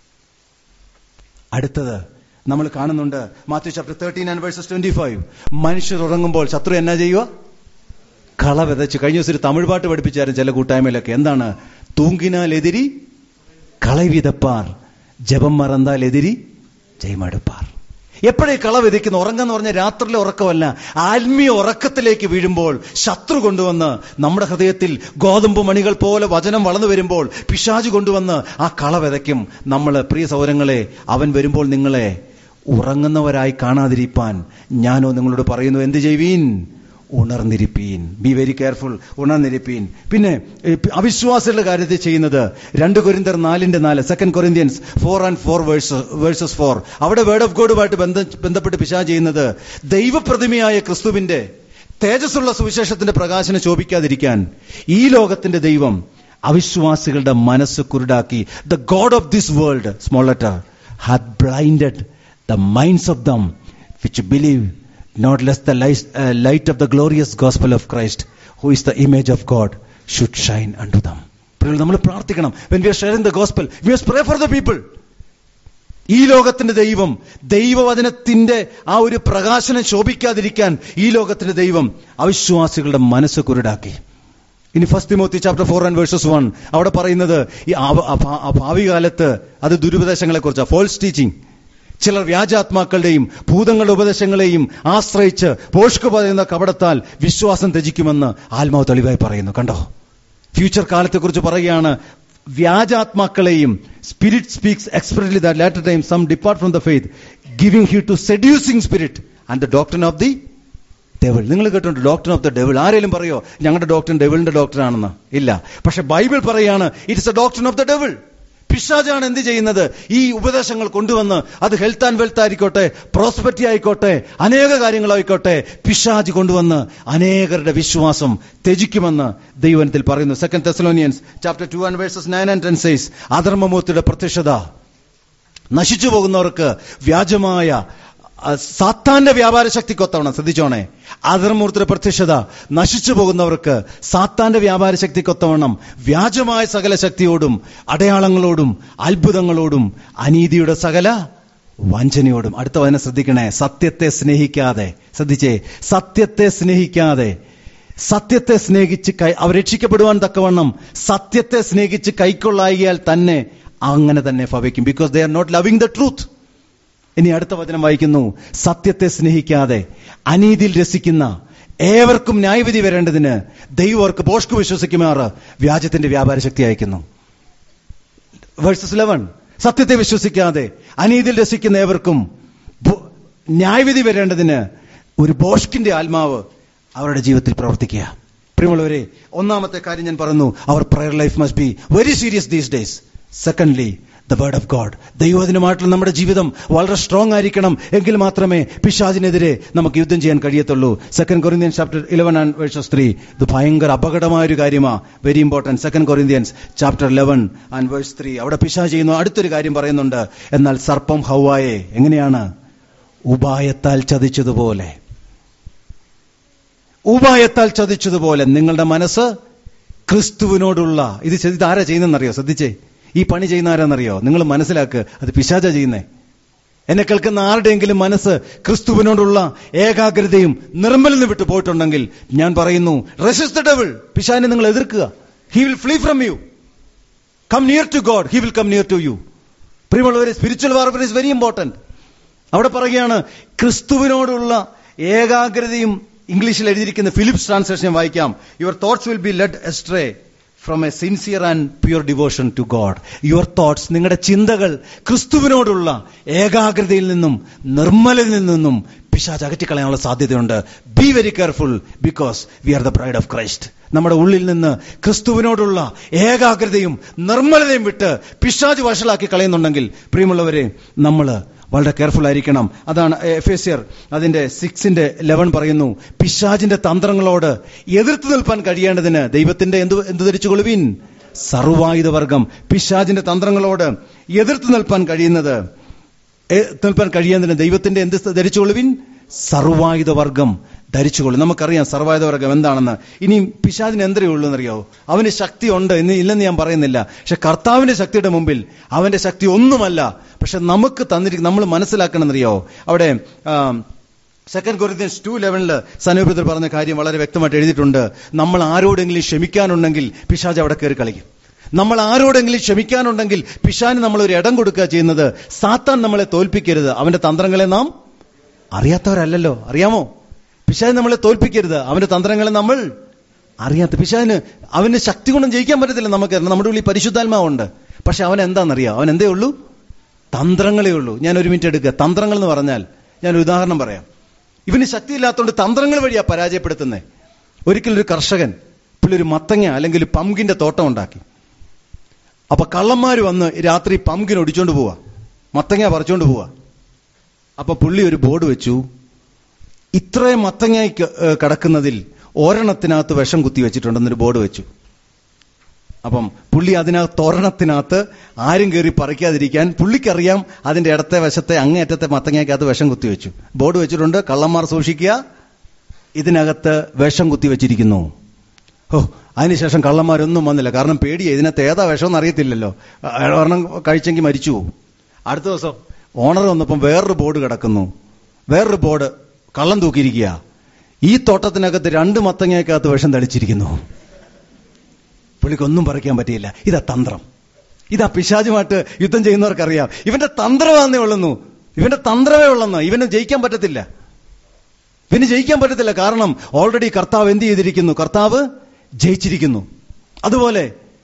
അടുത്തത് നമ്മൾ കാണുന്നുണ്ട് Matthew chapter thirteen and verses twenty five മനുഷ്യർ ഉറങ്ങുമ്പോൾ ശത്രു എന്നാ ചെയ്യുക കള വിതച്ച് കഴിഞ്ഞ ദിവസം ഒരു തമിഴ് പാട്ട് പഠിപ്പിച്ചായിരുന്നു ചില കൂട്ടായ്മയിലൊക്കെ എന്താണ് തൂങ്കിനാൽ എതിരി കള വിതപ്പാർ ജപം മറന്താൽ എതിരി ജയമടുപ്പാർ എപ്പോഴേ കള വിതയ്ക്കുന്നു ഉറങ്ങെന്ന് പറഞ്ഞ രാത്രിയിലെ ഉറക്കമല്ല ആത്മീയ ഉറക്കത്തിലേക്ക് വീഴുമ്പോൾ ശത്രു കൊണ്ടുവന്ന് നമ്മുടെ ഹൃദയത്തിൽ ഗോതമ്പ് മണികൾ പോലെ വചനം വളർന്നു വരുമ്പോൾ പിശാജ് കൊണ്ടുവന്ന് ആ കള വിതയ്ക്കും നമ്മൾ പ്രിയ സൗരങ്ങളെ അവൻ വരുമ്പോൾ നിങ്ങളെ ഉറങ്ങുന്നവരായി കാണാതിരിപ്പാൻ ഞാനോ നിങ്ങളോട് പറയുന്നു എന്ത് ചെയ്യുവീൻ ഉണർന്നിരിപ്പീൻ ബി വെരി കെയർഫുൾ ഉണർന്നിരിപ്പീൻ പിന്നെ ഏ, അവിശ്വാസികളുടെ കാര്യത്തിൽ ചെയ്യുന്നത് രണ്ട് കൊരിന്തർ നാലിന്റെ നാല് second Corinthians four and four verse verses four അവിടെ വേർഡ് ഓഫ് ഗോഡുമായിട്ട് ബന്ധ ബന്ധപ്പെട്ട് പിശാ ചെയ്യുന്നത് ദൈവപ്രതിമയായ ക്രിസ്തുവിന്റെ തേജസ്സുള്ള സുവിശേഷത്തിന്റെ പ്രകാശനം ശോഭിക്കാതിരിക്കാൻ ഈ ലോകത്തിന്റെ ദൈവം അവിശ്വാസികളുടെ മനസ്സ് കുരുടാക്കി the God of this world small letter had blinded the minds of them which believe not less the light, uh, light of the glorious gospel of Christ, who is the image of God, should shine unto them. പ്രിയമുള്ളവരെ, നമ്മൾ പ്രാർത്ഥിക്കണം when we are sharing the gospel we are pray for the people ഈ ലോകത്തിന്റെ ദൈവം ദൈവവചനത്തിന്റെ ആ ഒരു പ്രകാശനം ശോഭിക്കാതിരിക്കാൻ ഈ ലോകത്തിന്റെ ദൈവം അവിശ്വാസികളുടെ മനസ്സ് കുരുടാക്കി ഇനി first Timothy chapter four and verses one അവിടെ പറയുന്നത് ഈ ആവ- ആ ഭാ- ആ ഭാവി കാലത്ത് അത് ദുരുപദേശങ്ങളെ കുറിച്ചാണ് ഫോൾസ് ടീച്ചിങ് ചിലർ വ്യാജാത്മാക്കളുടെയും ഭൂതങ്ങളുടെ ഉപദേശങ്ങളെയും ആശ്രയിച്ച് പോഷ്കു പറയുന്ന കപടത്താൽ വിശ്വാസം ത്യജിക്കുമെന്ന് ആത്മാവ് തെളിവായി പറയുന്നു കണ്ടോ ഫ്യൂച്ചർ കാലത്തെക്കുറിച്ച് പറയുകയാണ് വ്യാജാത്മാക്കളെയും spirit speaks expressly that later time some depart from the faith giving heed to seducing spirit and the doctor of the devil നിങ്ങൾ കേട്ടിട്ടുണ്ട് ഡോക്ടർ ഓഫ് ദ ഡെവിൾ ആരെങ്കിലും പറയോ ഞങ്ങളുടെ ഡോക്ടർ ഡെവിളിന്റെ ഡോക്ടറാണെന്ന് ഇല്ല പക്ഷെ ബൈബിൾ പറയാണ് it's a doctor of the devil പിശാജാണ് എന്ത് ചെയ്യുന്നത് ഈ ഉപദേശങ്ങൾ കൊണ്ടുവന്ന് അത് ഹെൽത്ത് ആൻഡ് വെൽത്ത് ആയിക്കോട്ടെ പ്രോസ്പെക്റ്റി ആയിക്കോട്ടെ അനേക കാര്യങ്ങളായിക്കോട്ടെ പിശാജ് കൊണ്ടുവന്ന് അനേകരുടെ വിശ്വാസം ത്യജിക്കുമെന്ന് ദൈവനത്തിൽ പറയുന്നു second Thessalonians chapter two and verses nine and ten says അധർമ്മമൂർത്തിയുടെ പ്രത്യക്ഷത നശിച്ചു പോകുന്നവർക്ക് വ്യാജമായ ആ, സാത്താന്റെ വ്യാപാര ശക്തിക്കൊത്തവണം ശ്രദ്ധിച്ചോണേ അധർമൂർത്തിയുടെ പ്രത്യക്ഷത നശിച്ചു പോകുന്നവർക്ക് സാത്താന്റെ വ്യാപാര ശക്തിക്കൊത്തവണ്ണം വ്യാജമായ സകല ശക്തിയോടും അടയാളങ്ങളോടും അത്ഭുതങ്ങളോടും അനീതിയുടെ സകല വഞ്ചനയോടും അടുത്ത വചനം ശ്രദ്ധിക്കണേ സത്യത്തെ സ്നേഹിക്കാതെ ശ്രദ്ധിച്ചേ സത്യത്തെ സ്നേഹിക്കാതെ സത്യത്തെ സ്നേഹിച്ച് കൈ അവർ രക്ഷിക്കപ്പെടുവാൻ തക്കവണ്ണം സത്യത്തെ സ്നേഹിച്ച് കൈക്കൊള്ളായിയാൽ തന്നെ അങ്ങനെ തന്നെ ഭവിക്കും because they are not loving the truth ഇനി അടുത്ത വചനം വായിക്കുന്നു സത്യത്തെ സ്നേഹിക്കാതെ അനീതിയിൽ രസിക്കുന്ന ഏവർക്കും ന്യായവിധി വരേണ്ടതിന് ദൈവം അവർക്ക് പോഷ്കു വിശ്വസിക്കുമാറ് വ്യാജത്തിന്റെ വ്യാപാര ശക്തി അയക്കുന്നു വേഴ്സസ് ലെവൻ സത്യത്തെ വിശ്വസിക്കാതെ അനീതിയിൽ രസിക്കുന്ന ഏവർക്കും ബോ- ന്യായവിധി വരേണ്ടതിന് ഒരു ബോഷ്കിന്റെ ആത്മാവ് അവരുടെ ജീവിതത്തിൽ പ്രവർത്തിക്കുക പ്രിയമുള്ളവരെ ഒന്നാമത്തെ കാര്യം ഞാൻ പറഞ്ഞു our prayer life must be very serious these days secondly the word of God ദൈവദിനമായിട്ടുള്ള നമ്മുടെ ജീവിതം വളരെ സ്ട്രോങ് ആയിരിക്കണം എങ്കിൽ മാത്രമേ പിശാചിനെതിരെ നമുക്ക് യുദ്ധം ചെയ്യാൻ കഴിയത്തുള്ളൂ second Corinthians chapter eleven and verses three ഇത് ഭയങ്കര അപകടമായ ഒരു കാര്യമാണ് very important second Corinthians chapter eleven and verse three അവിടെ പിശാച് ചെയ്യുന്നു അടുത്തൊരു കാര്യം പറയുന്നുണ്ട് എന്നാൽ സർപ്പം ഹൗവായെ എങ്ങനെയാണ് ഉപായത്താൽ ചതിച്ചതുപോലെ ഉപായത്താൽ ചതിച്ചതുപോലെ നിങ്ങളുടെ മനസ്സ് ക്രിസ്തുവിനോടുള്ള ഇത് ചെയ്ത് ഇത് ആരാ ചെയ്യുന്നതെന്നറിയോ ശ്രദ്ധിച്ചേ ഈ പണി ചെയ്യുന്ന ആരാന്നറിയോ നിങ്ങൾ മനസ്സിലാക്ക് അത് പിശാച ചെയ്യുന്നേ എന്നെ കേൾക്കുന്ന ആരുടെയെങ്കിലും മനസ്സ് ക്രിസ്തുവിനോടുള്ള ഏകാഗ്രതയും നിർമ്മലിൽ നിന്ന് വിട്ടു പോയിട്ടുണ്ടെങ്കിൽ ഞാൻ പറയുന്നു റെസിസ്റ്റ് ഡെവിൾ പിശാനെ നിങ്ങൾ എതിർക്കുക he will flee from you come near to God he will come near to you പ്രിയമുള്ളവരെ spiritual warfare is very important അവിടെ പറയുകയാണ് ക്രിസ്തുവിനോടുള്ള ഏകാഗ്രതയും ഇംഗ്ലീഷിൽ എഴുതിയിരിക്കുന്ന ഫിലിപ്സ് ട്രാൻസ്ലേഷൻ വായിക്കാം your thoughts will be led astray from a sincere and pure devotion to God your thoughts നിങ്ങളുടെ ചിന്തകൾ ക്രിസ്തുവിനോടുള്ള ഏകാഗ്രതയിൽ നിന്നും നിർമ്മലയിൽ നിന്നും പിശാച് അകറ്റിക്കളയാനുള്ള സാധ്യതയുണ്ട് be very careful because we are the bride of Christ നമ്മുടെ ഉള്ളിൽ നിന്ന് ക്രിസ്തുവിനോടുള്ള ഏകാഗ്രതയും നിർമ്മലതയും വിട്ട് പിശാജ് വഷളാക്കി കളയുന്നുണ്ടെങ്കിൽ പ്രിയമുള്ളവരെ നമ്മൾ വളരെ കെയർഫുൾ ആയിരിക്കണം അതാണ് എഫ് എസ് ആർ അതിന്റെ സിക്സിന്റെ ലെവൻ പറയുന്നു പിശാജിന്റെ തന്ത്രങ്ങളോട് എതിർത്ത് നിൽപ്പാൻ കഴിയേണ്ടതിന് ദൈവത്തിന്റെ എന്ത് എന്ത് ധരിച്ചുകൊള്ളുവിൻ സർവായുധവർഗം പിശാജിന്റെ തന്ത്രങ്ങളോട് എതിർത്ത് നിൽപ്പാൻ കഴിയുന്നത് എ- നിൽപ്പാൻ കഴിയുന്നതിന് ദൈവത്തിന്റെ എന്ത് ധരിച്ചുകൊള്ളുവിൻ സർവായുധവർഗം ധരിച്ചുകൊള്ളും നമുക്കറിയാം സർവായുധവർഗം എന്താണെന്ന് ഇനി പിശാദിന് എന്തരേ ഉള്ളൂ എന്നറിയോ അവന് ശക്തി ഉണ്ട് എന്ന് ഇല്ലെന്ന് ഞാൻ പറയുന്നില്ല പക്ഷെ കർത്താവിന്റെ ശക്തിയുടെ മുമ്പിൽ അവന്റെ ശക്തി ഒന്നുമല്ല പക്ഷെ നമുക്ക് തന്നിരിക്കും നമ്മൾ മനസ്സിലാക്കണമെന്നറിയോ അവിടെ സെക്കൻഡ് കൊറിയൻസ് ടു ലെവനില് സനോബ്രദർ പറഞ്ഞ കാര്യം വളരെ വ്യക്തമായിട്ട് എഴുതിയിട്ടുണ്ട് നമ്മൾ ആരോടെങ്കിലും ക്ഷമിക്കാനുണ്ടെങ്കിൽ പിശാജ് അവിടെ കയറി കളിക്കും നമ്മൾ ആരോടെങ്കിലും ക്ഷമിക്കാനുണ്ടെങ്കിൽ പിശാന് നമ്മൾ ഒരു ഇടം കൊടുക്കുക ചെയ്യുന്നത് സാത്താൻ നമ്മളെ തോൽപ്പിക്കരുത് അവന്റെ തന്ത്രങ്ങളെ നാം അറിയാത്തവരല്ലല്ലോ അറിയാമോ പിശാന് നമ്മളെ തോൽപ്പിക്കരുത് അവന്റെ തന്ത്രങ്ങളെ നമ്മൾ അറിയാത്ത പിശാന് അവന് ശക്തി കൊണ്ടും ജയിക്കാൻ പറ്റത്തില്ല നമുക്ക് നമ്മുടെ ഉള്ളിൽ പരിശുദ്ധാത്മാവുണ്ട് പക്ഷെ അവൻ എന്താണെന്നറിയാം അവൻ എന്തേ ഉള്ളൂ തന്ത്രങ്ങളേ ഉള്ളൂ ഞാൻ ഒരു മിനിറ്റ് എടുക്കുക തന്ത്രങ്ങൾ എന്ന് പറഞ്ഞാൽ ഞാൻ ഒരു ഉദാഹരണം പറയാം ഇവന് ശക്തിയില്ലാത്തതുകൊണ്ട് തന്ത്രങ്ങൾ വഴിയാ പരാജയപ്പെടുത്തുന്നത് ഒരിക്കലും ഒരു കർഷകൻ പുള്ളി ഒരു മത്തങ്ങ അല്ലെങ്കിൽ ഒരു പമ്പിന്റെ തോട്ടം ഉണ്ടാക്കി അപ്പൊ കള്ളന്മാർ വന്ന് രാത്രി പമ്പിന് ഒടിച്ചോണ്ട് പോവാ മത്തങ്ങ പറിച്ചോണ്ട് പോവാ അപ്പൊ പുള്ളി ഒരു ബോർഡ് വെച്ചു ഇത്രയും മത്തങ്ങായി ക- ഏ, കിടക്കുന്നതിൽ ഒരെണ്ണത്തിനകത്ത് വിഷം കുത്തി വെച്ചിട്ടുണ്ടെന്നൊരു ബോർഡ് വെച്ചു അപ്പം പുള്ളി അതിനകത്ത് തോരണത്തിനകത്ത് ആരും കയറി പറിക്കാതിരിക്കാൻ പുള്ളിക്കറിയാം അതിന്റെ ഇടത്തെ വശത്തെ അങ്ങേയറ്റത്തെ മത്തങ്ങയ്ക്കകത്ത് വിഷം കുത്തിവെച്ചു ബോർഡ് വെച്ചിട്ടുണ്ട് കള്ളന്മാർ സൂക്ഷിക്കുക ഇതിനകത്ത് വിഷം കുത്തിവെച്ചിരിക്കുന്നു ഓ അതിനുശേഷം കള്ളന്മാരൊന്നും വന്നില്ല കാരണം പേടിയെ ഇതിനകത്ത് ഏതാ വിഷമെന്ന് അറിയത്തില്ലല്ലോ അയാൾ ഒരെണ്ണം കഴിച്ചെങ്കിൽ മരിച്ചു പോകും അടുത്ത ദിവസം ഓണർ വന്നപ്പം വേറൊരു ബോർഡ് കിടക്കുന്നു വേറൊരു ബോർഡ് കള്ളം തൂക്കിയിരിക്കുക ഈ തോട്ടത്തിനകത്ത് രണ്ട് മത്തങ്ങയ്ക്കകത്ത് വിഷം തളിച്ചിരിക്കുന്നു പുള്ളിക്കൊന്നും പറിക്കാൻ പറ്റിയില്ല ഇതാ തന്ത്രം ഇതാ പിശാചുമായിട്ട് യുദ്ധം ചെയ്യുന്നവർക്കറിയാം ഇവന്റെ തന്ത്രമാന്നേ ഉള്ളുന്നു ഇവന്റെ തന്ത്രമേ ഉള്ളെന്ന് ഇവന് ജയിക്കാൻ പറ്റത്തില്ല ഇവന് ജയിക്കാൻ പറ്റത്തില്ല കാരണം ഓൾറെഡി കർത്താവ് എന്ത് ചെയ്തിരിക്കുന്നു കർത്താവ് ജയിച്ചിരിക്കുന്നു അതുപോലെ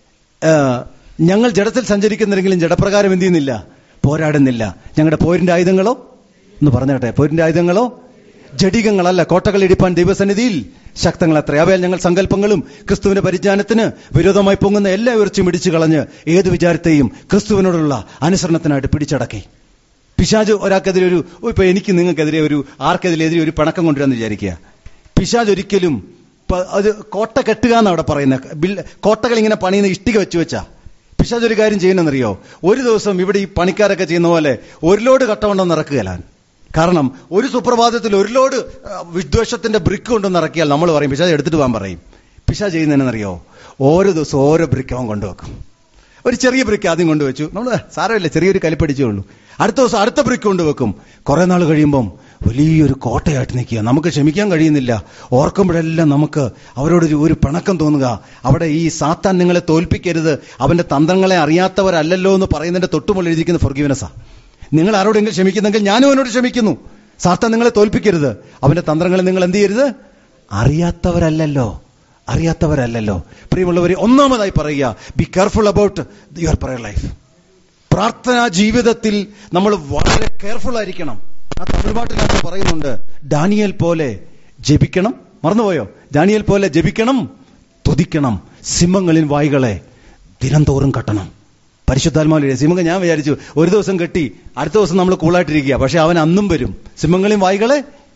ആ, ഞങ്ങൾ ജഡത്തിൽ സഞ്ചരിക്കുന്നെങ്കിലും ജഡപ്രകാരം എന്ത് ചെയ്യുന്നില്ല പോരാടുന്നില്ല ഞങ്ങളുടെ പോരിന്റെ ആയുധങ്ങളോ എന്ന് പറഞ്ഞാട്ടെ പോരിന്റെ ആയുധങ്ങളോ ജഡികങ്ങളല്ല കോട്ടകൾ ഇടിപ്പാൻ ദൈവസന്നിധിയിൽ ശക്തങ്ങൾ അത്ര അവയാൽ ഞങ്ങൾ സങ്കല്പങ്ങളും ക്രിസ്തുവിന്റെ പരിജ്ഞാനത്തിന് വിരോധമായി പൊങ്ങുന്ന എല്ലാ ഉയർച്ചയും ഇടിച്ചു കളഞ്ഞ് ഏത് വിചാരത്തെയും ക്രിസ്തുവിനോടുള്ള അനുസരണത്തിനായിട്ട് പിടിച്ചടക്കി പിശാജ് ഒരാൾക്കെതിരെ ഒരു ഓ, ഇപ്പൊ എനിക്ക് നിങ്ങൾക്കെതിരെ ഒരു ആർക്കെതിരെ ഒരു പിണക്കം കൊണ്ടുവരാന്ന് വിചാരിക്കുക പിശാജ് ഒരിക്കലും പ- അത് കോട്ട കെട്ടുക എന്നാണ് അവിടെ പറയുന്നത് ബിൽ- കോട്ടകൾ ഇങ്ങനെ പണിയുന്ന ഇഷ്ടിക വെച്ച് വെച്ചാ പിശാജ് ഒരു കാര്യം ചെയ്യുന്നെന്നറിയോ ഒരു ദിവസം ഇവിടെ ഈ പണിക്കാരൊക്കെ ചെയ്യുന്ന പോലെ ഒരു ലോഡ് കട്ട കൊണ്ടൊന്ന് ഇറക്കുകയല്ലാൻ കാരണം ഒരു സുപ്രഭാതത്തിൽ ഒരു ലോഡ് ആ, വിദ്വേഷത്തിന്റെ ബ്രിക്ക് കൊണ്ടൊന്ന് ഇറക്കിയാൽ നമ്മൾ പറയും പിശാജ് എടുത്തിട്ട് പോകാൻ പറയും പിശാജ് ചെയ്യുന്നതെന്നറിയോ ഓരോ ദിവസം ഓരോ ബ്രിക്ക് അവൻ കൊണ്ടുവെക്കും ഒരു ചെറിയ ബ്രിക്ക് ആദ്യം കൊണ്ടുവച്ചു നമ്മൾ സാരമില്ല ചെറിയൊരു കലിപ്പടിച്ചേ ഉള്ളൂ അടുത്ത ദിവസം അടുത്ത ബ്രിക്ക് കൊണ്ടുവെക്കും കുറെ നാൾ കഴിയുമ്പം വലിയൊരു കോട്ടയായിട്ട് നിൽക്കുക നമുക്ക് ക്ഷമിക്കാൻ കഴിയുന്നില്ല ഓർക്കുമ്പോഴെല്ലാം നമുക്ക് അവരോട് ഒരു- ഒരു പിണക്കം തോന്നുക അവിടെ ഈ സാത്താൻ നിങ്ങളെ തോൽപ്പിക്കരുത് അവന്റെ തന്ത്രങ്ങളെ അറിയാത്തവരല്ലല്ലോ എന്ന് പറയുന്നതിന്റെ തൊട്ടുമുള്ളിൽ എഴുതിയിരിക്കുന്ന ഫൊർഗീവനസാ നിങ്ങൾ ആരോടെങ്കിലും ക്ഷമിക്കുന്നെങ്കിൽ ഞാനും അവനോട് ക്ഷമിക്കുന്നു സാത്താൻ നിങ്ങളെ തോൽപ്പിക്കരുത് അവന്റെ തന്ത്രങ്ങളെ നിങ്ങൾ എന്ത് ചെയ്യരുത് അറിയാത്തവരല്ലല്ലോ അറിയാത്തവരല്ലല്ലോ പ്രിയമുള്ളവരെ ഒന്നാമതായി പറയുക be careful about your prayer life പ്രാർത്ഥനാ ജീവിതത്തിൽ നമ്മൾ വളരെ കെയർഫുൾ ആയിരിക്കണം ആ തമിഴ് പാട്ടിനകത്ത് പറയുന്നുണ്ട് ഡാനിയൽ പോലെ ജപിക്കണം മറന്നുപോയോ ഡാനിയൽ പോലെ ജപിക്കണം തുതിക്കണം സിംഹങ്ങളിൽ വായികളെ ദിനംതോറും കട്ടണം പരിശുദ്ധാത്മാവിലെ സിംഹങ്ങൾ ഞാൻ വിചാരിച്ചു ഒരു ദിവസം കെട്ടി അടുത്ത ദിവസം നമ്മൾ കൂളായിട്ടിരിക്കുക പക്ഷെ അവൻ അന്നും വരും സിംഹങ്ങളിൽ വായികളെ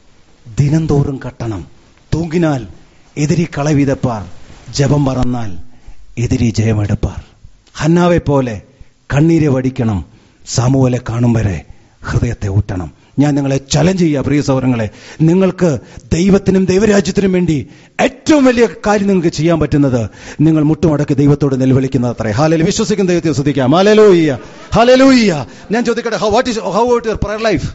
ദിനംതോറും കട്ടണം തൂങ്ങിനാൽ എതിരി കളവിതപ്പാർ ജപം പറന്നാൽ എതിരി ജയമെടുപ്പാർ ഹന്നാവെ പോലെ കണ്ണീരെ വടിക്കണം സാമുവലെ കാണും വരെ ഹൃദയത്തെ ഊട്ടണം ഞാൻ നിങ്ങളെ ചലഞ്ച് ചെയ്യുക പ്രിയ സൗരങ്ങളെ നിങ്ങൾക്ക് ദൈവത്തിനും ദൈവരാജ്യത്തിനും വേണ്ടി ഏറ്റവും വലിയ കാര്യം നിങ്ങൾക്ക് ചെയ്യാൻ പറ്റുന്നത് നിങ്ങൾ മുട്ടുമടക്കി ദൈവത്തോട് നിലവിളിക്കുന്നത് അത്രേ ഹാലയിൽ വിശ്വസിക്കുന്ന ദൈവത്തെ ശ്രദ്ധിക്കാം ഹാലലൂയ്യ ഹാലലൂയ്യ ഞാൻ ചോദിക്കട്ടെ how what is how what your prayer life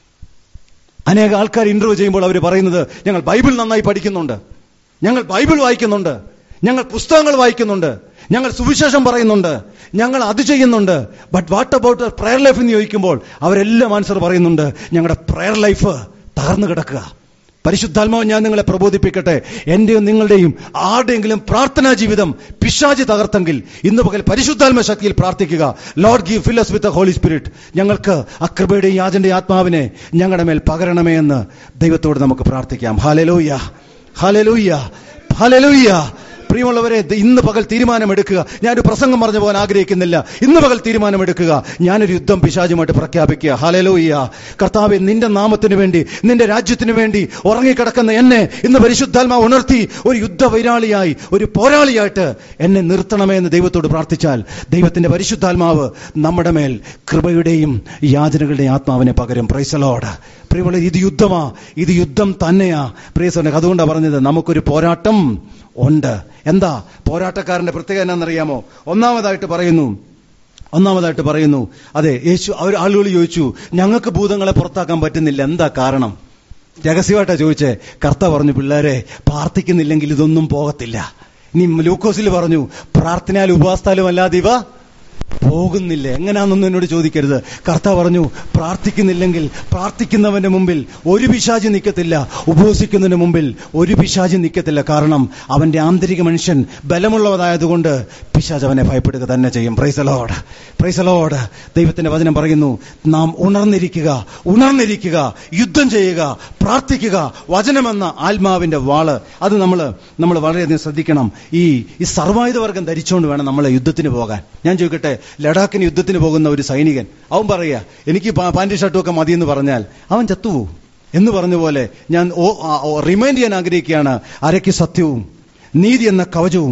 അനേക ആൾക്കാർ ഇന്റർവ്യൂ ചെയ്യുമ്പോൾ അവർ പറയുന്നത് ഞങ്ങൾ ബൈബിൾ നന്നായി പഠിക്കുന്നുണ്ട് ഞങ്ങൾ ബൈബിൾ വായിക്കുന്നുണ്ട് ഞങ്ങൾ പുസ്തകങ്ങൾ വായിക്കുന്നുണ്ട് ഞങ്ങൾ സുവിശേഷം പറയുന്നുണ്ട് ഞങ്ങൾ അത് ചെയ്യുന്നുണ്ട് but what about prayer life എന്ന് ചോദിക്കുമ്പോൾ അവരെല്ലാം ആൻസർ പറയുന്നുണ്ട് ഞങ്ങളുടെ പ്രയർ ലൈഫ് തകർന്നു കിടക്കുക പരിശുദ്ധാത്മാവ് ഞാൻ നിങ്ങളെ പ്രബോധിപ്പിക്കട്ടെ എന്റെയും നിങ്ങളുടെയും ആരുടെയെങ്കിലും പ്രാർത്ഥനാ ജീവിതം പിശാചി തകർത്തെങ്കിൽ ഇന്ന് പകൽ പരിശുദ്ധാത്മ ശക്തിയിൽ പ്രാർത്ഥിക്കുക Lord give fill us with Holy Spirit ഞങ്ങൾക്ക് അക്രബയുടെയും യാജന്റെ ആത്മാവിനെ ഞങ്ങളുടെ മേൽ പകരണമേ എന്ന് ദൈവത്തോട് നമുക്ക് പ്രാർത്ഥിക്കാം ഹാലലൂയ ഹാലലൂയ ഹാലലൂയ പ്രിയമുള്ളവരെ ദ- ഇന്ന് പകൽ തീരുമാനമെടുക്കുക ഞാനൊരു പ്രസംഗം പറഞ്ഞു പോകാൻ ആഗ്രഹിക്കുന്നില്ല ഇന്ന് പകൽ തീരുമാനമെടുക്കുക ഞാനൊരു യുദ്ധം പിശാചുമായിട്ട് പ്രഖ്യാപിക്കുക ഹലലോയ്യ കർത്താവെ നിന്റെ നാമത്തിന് വേണ്ടി നിന്റെ രാജ്യത്തിന് വേണ്ടി ഉറങ്ങിക്കിടക്കുന്ന എന്നെ ഇന്ന് പരിശുദ്ധാത്മാവ് ഉണർത്തി ഒരു യുദ്ധവൈരാളിയായി ഒരു പോരാളിയായിട്ട് എന്നെ നിർത്തണമേ എന്ന് ദൈവത്തോട് പ്രാർത്ഥിച്ചാൽ ദൈവത്തിന്റെ പരിശുദ്ധാത്മാവ് നമ്മുടെ മേൽ കൃപയുടെയും യാചനകളുടെയും ആത്മാവിനെ പകരും പ്രൈസലോട് പ്രിയമുള്ള ഇത് യുദ്ധമാ ഇത് യുദ്ധം തന്നെയാ പ്രിയസോനെ അതുകൊണ്ടാണ് പറഞ്ഞത് നമുക്കൊരു പോരാട്ടം ഉണ്ട് എന്താ പോരാട്ടക്കാരന്റെ പ്രത്യേകത എന്നാണെന്നറിയാമോ ഒന്നാമതായിട്ട് പറയുന്നു ഒന്നാമതായിട്ട് പറയുന്നു അതെ യേശു അവർ ആളുകൾ ചോദിച്ചു ഞങ്ങൾക്ക് ഭൂതങ്ങളെ പുറത്താക്കാൻ പറ്റുന്നില്ല എന്താ കാരണം രഹസ്യമായിട്ടാ ചോദിച്ചേ കർത്ത പറഞ്ഞു പിള്ളേരെ പ്രാർത്ഥിക്കുന്നില്ലെങ്കിൽ ഇതൊന്നും പോകത്തില്ല ഇനി ലൂക്കോസിൽ പറഞ്ഞു പ്രാർത്ഥനയാൽ ഉപവാസത്താലും അല്ലാതെ ഇവ പോകുന്നില്ല എങ്ങനെയാണെന്നൊന്നും എന്നോട് ചോദിക്കരുത് കർത്താവ് പറഞ്ഞു പ്രാർത്ഥിക്കുന്നില്ലെങ്കിൽ പ്രാർത്ഥിക്കുന്നവന്റെ മുമ്പിൽ ഒരു പിശാചി നിൽക്കത്തില്ല ഉപവസിക്കുന്നതിന് മുമ്പിൽ ഒരു പിശാചി നിൽക്കത്തില്ല കാരണം അവന്റെ ആന്തരിക മനുഷ്യൻ ബലമുള്ളവതായതുകൊണ്ട് പിശാജ് അവനെ ഭയപ്പെടുക തന്നെ ചെയ്യും പ്രൈസലോട് പ്രൈസലോട് ദൈവത്തിന്റെ വചനം പറയുന്നു നാം ഉണർന്നിരിക്കുക ഉണർന്നിരിക്കുക യുദ്ധം ചെയ്യുക പ്രാർത്ഥിക്കുക വചനമെന്ന ആത്മാവിന്റെ വാള് അത് നമ്മൾ നമ്മൾ വളരെയധികം ശ്രദ്ധിക്കണം ഈ ഈ സർവായുധ വർഗം ധരിച്ചുകൊണ്ട് വേണം നമ്മൾ യുദ്ധത്തിന് പോകാൻ ഞാൻ ചോദിക്കട്ടെ ലഡാക്കിന് യുദ്ധത്തിന് പോകുന്ന ഒരു സൈനികൻ അവൻ പറയുക എനിക്ക് പാ- പാന്റ് ഷർട്ടും ഒക്കെ മതിയെന്ന് പറഞ്ഞാൽ അവൻ ചത്തുപോകും എന്ന് പറഞ്ഞ പോലെ ഞാൻ റിമൈൻഡ് ചെയ്യാൻ ആഗ്രഹിക്കുകയാണ് അരയ്ക്ക് സത്യവും നീതി എന്ന കവചവും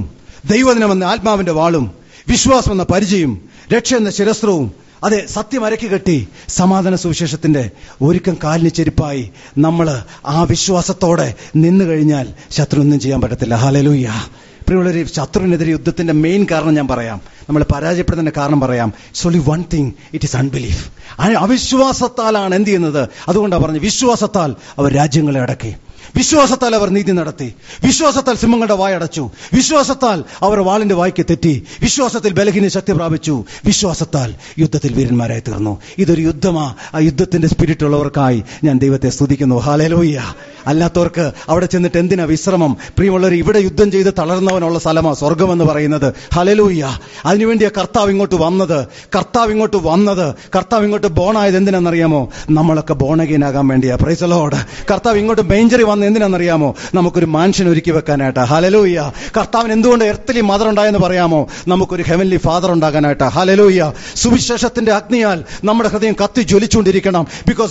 ദൈവദിനം എന്ന ആത്മാവിന്റെ വാളും വിശ്വാസം എന്ന പരിചയം രക്ഷ എന്ന ശിരസ്ത്രവും അതെ സത്യം അരക്കി കെട്ടി സമാധാന സുവിശേഷത്തിന്റെ ഒരുക്കം കാലിന് ചെരുപ്പായി നമ്മൾ ആ വിശ്വാസത്തോടെ നിന്നു കഴിഞ്ഞാൽ ശത്രു ഒന്നും ചെയ്യാൻ പറ്റത്തില്ല ഹാലലൂയ്യ പ്രിയമുള്ളവരെ ശത്രുവിനെതിരെ യുദ്ധത്തിന്റെ മെയിൻ കാരണം ഞാൻ പറയാം നമ്മൾ പരാജയപ്പെടുന്നതിന്റെ കാരണം പറയാം solely one thing it is unbelief അവിശ്വാസത്താലാണ് എന്ത് ചെയ്യുന്നത് അതുകൊണ്ടാണ് പറഞ്ഞു വിശ്വാസത്താൽ അവർ രാജ്യങ്ങളെ അടക്കി വിശ്വാസത്താൽ അവർ നീതി നടത്തി വിശ്വാസത്താൽ സിംഹങ്ങളുടെ വായടച്ചു വിശ്വാസത്താൽ അവർ വാളിന്റെ വായ്ക്ക് തെറ്റി വിശ്വാസത്തിൽ ബലഹീന ശക്തി പ്രാപിച്ചു വിശ്വാസത്താൽ യുദ്ധത്തിൽ വീരന്മാരായി തീർന്നു ഇതൊരു യുദ്ധമാ ആ യുദ്ധത്തിന്റെ സ്പിരിറ്റ് ഉള്ളവർക്കായി ഞാൻ ദൈവത്തെ സ്തുതിക്കുന്നു ഹാലേലോയ്യ അല്ലാത്തവർക്ക് അവിടെ ചെന്നിട്ട് എന്തിനാ വിശ്രമം പ്രിയമുള്ളവർ ഇവിടെ യുദ്ധം ചെയ്ത് തളർന്നവനുള്ള സ്ഥലമാ സ്വർഗം എന്ന് പറയുന്നത് ഹലലൂയ്യ അതിനുവേണ്ടിയാ കർത്താവ് ഇങ്ങോട്ട് വന്നത് കർത്താവ് ഇങ്ങോട്ട് വന്നത് കർത്താവ് ഇങ്ങോട്ട് ബോണായത് എന്തിനാണെന്നറിയാമോ നമ്മളൊക്കെ ബോണഗീനാകാൻ വേണ്ടിയാ പ്രൈസലോട് കർത്താവ് ഇങ്ങോട്ട് ബെഞ്ചറി വന്ന് എന്തിനാണെന്നറിയാമോ നമുക്കൊരു മാൻഷൻ ഒരുക്കി വെക്കാനായിട്ട് ഹലലൂയ്യ കർത്താവിന് എന്തുകൊണ്ട് എർത്തലി മദർ ഉണ്ടായെന്ന് പറയാമോ നമുക്കൊരു ഹെവൻലി ഫാദർ ഉണ്ടാകാനായിട്ട് ഹലലൂയ്യ സുവിശേഷത്തിന്റെ അഗ്നിയാൽ നമ്മുടെ ഹൃദയം കത്തി ജ്വലിച്ചുകൊണ്ടിരിക്കണം because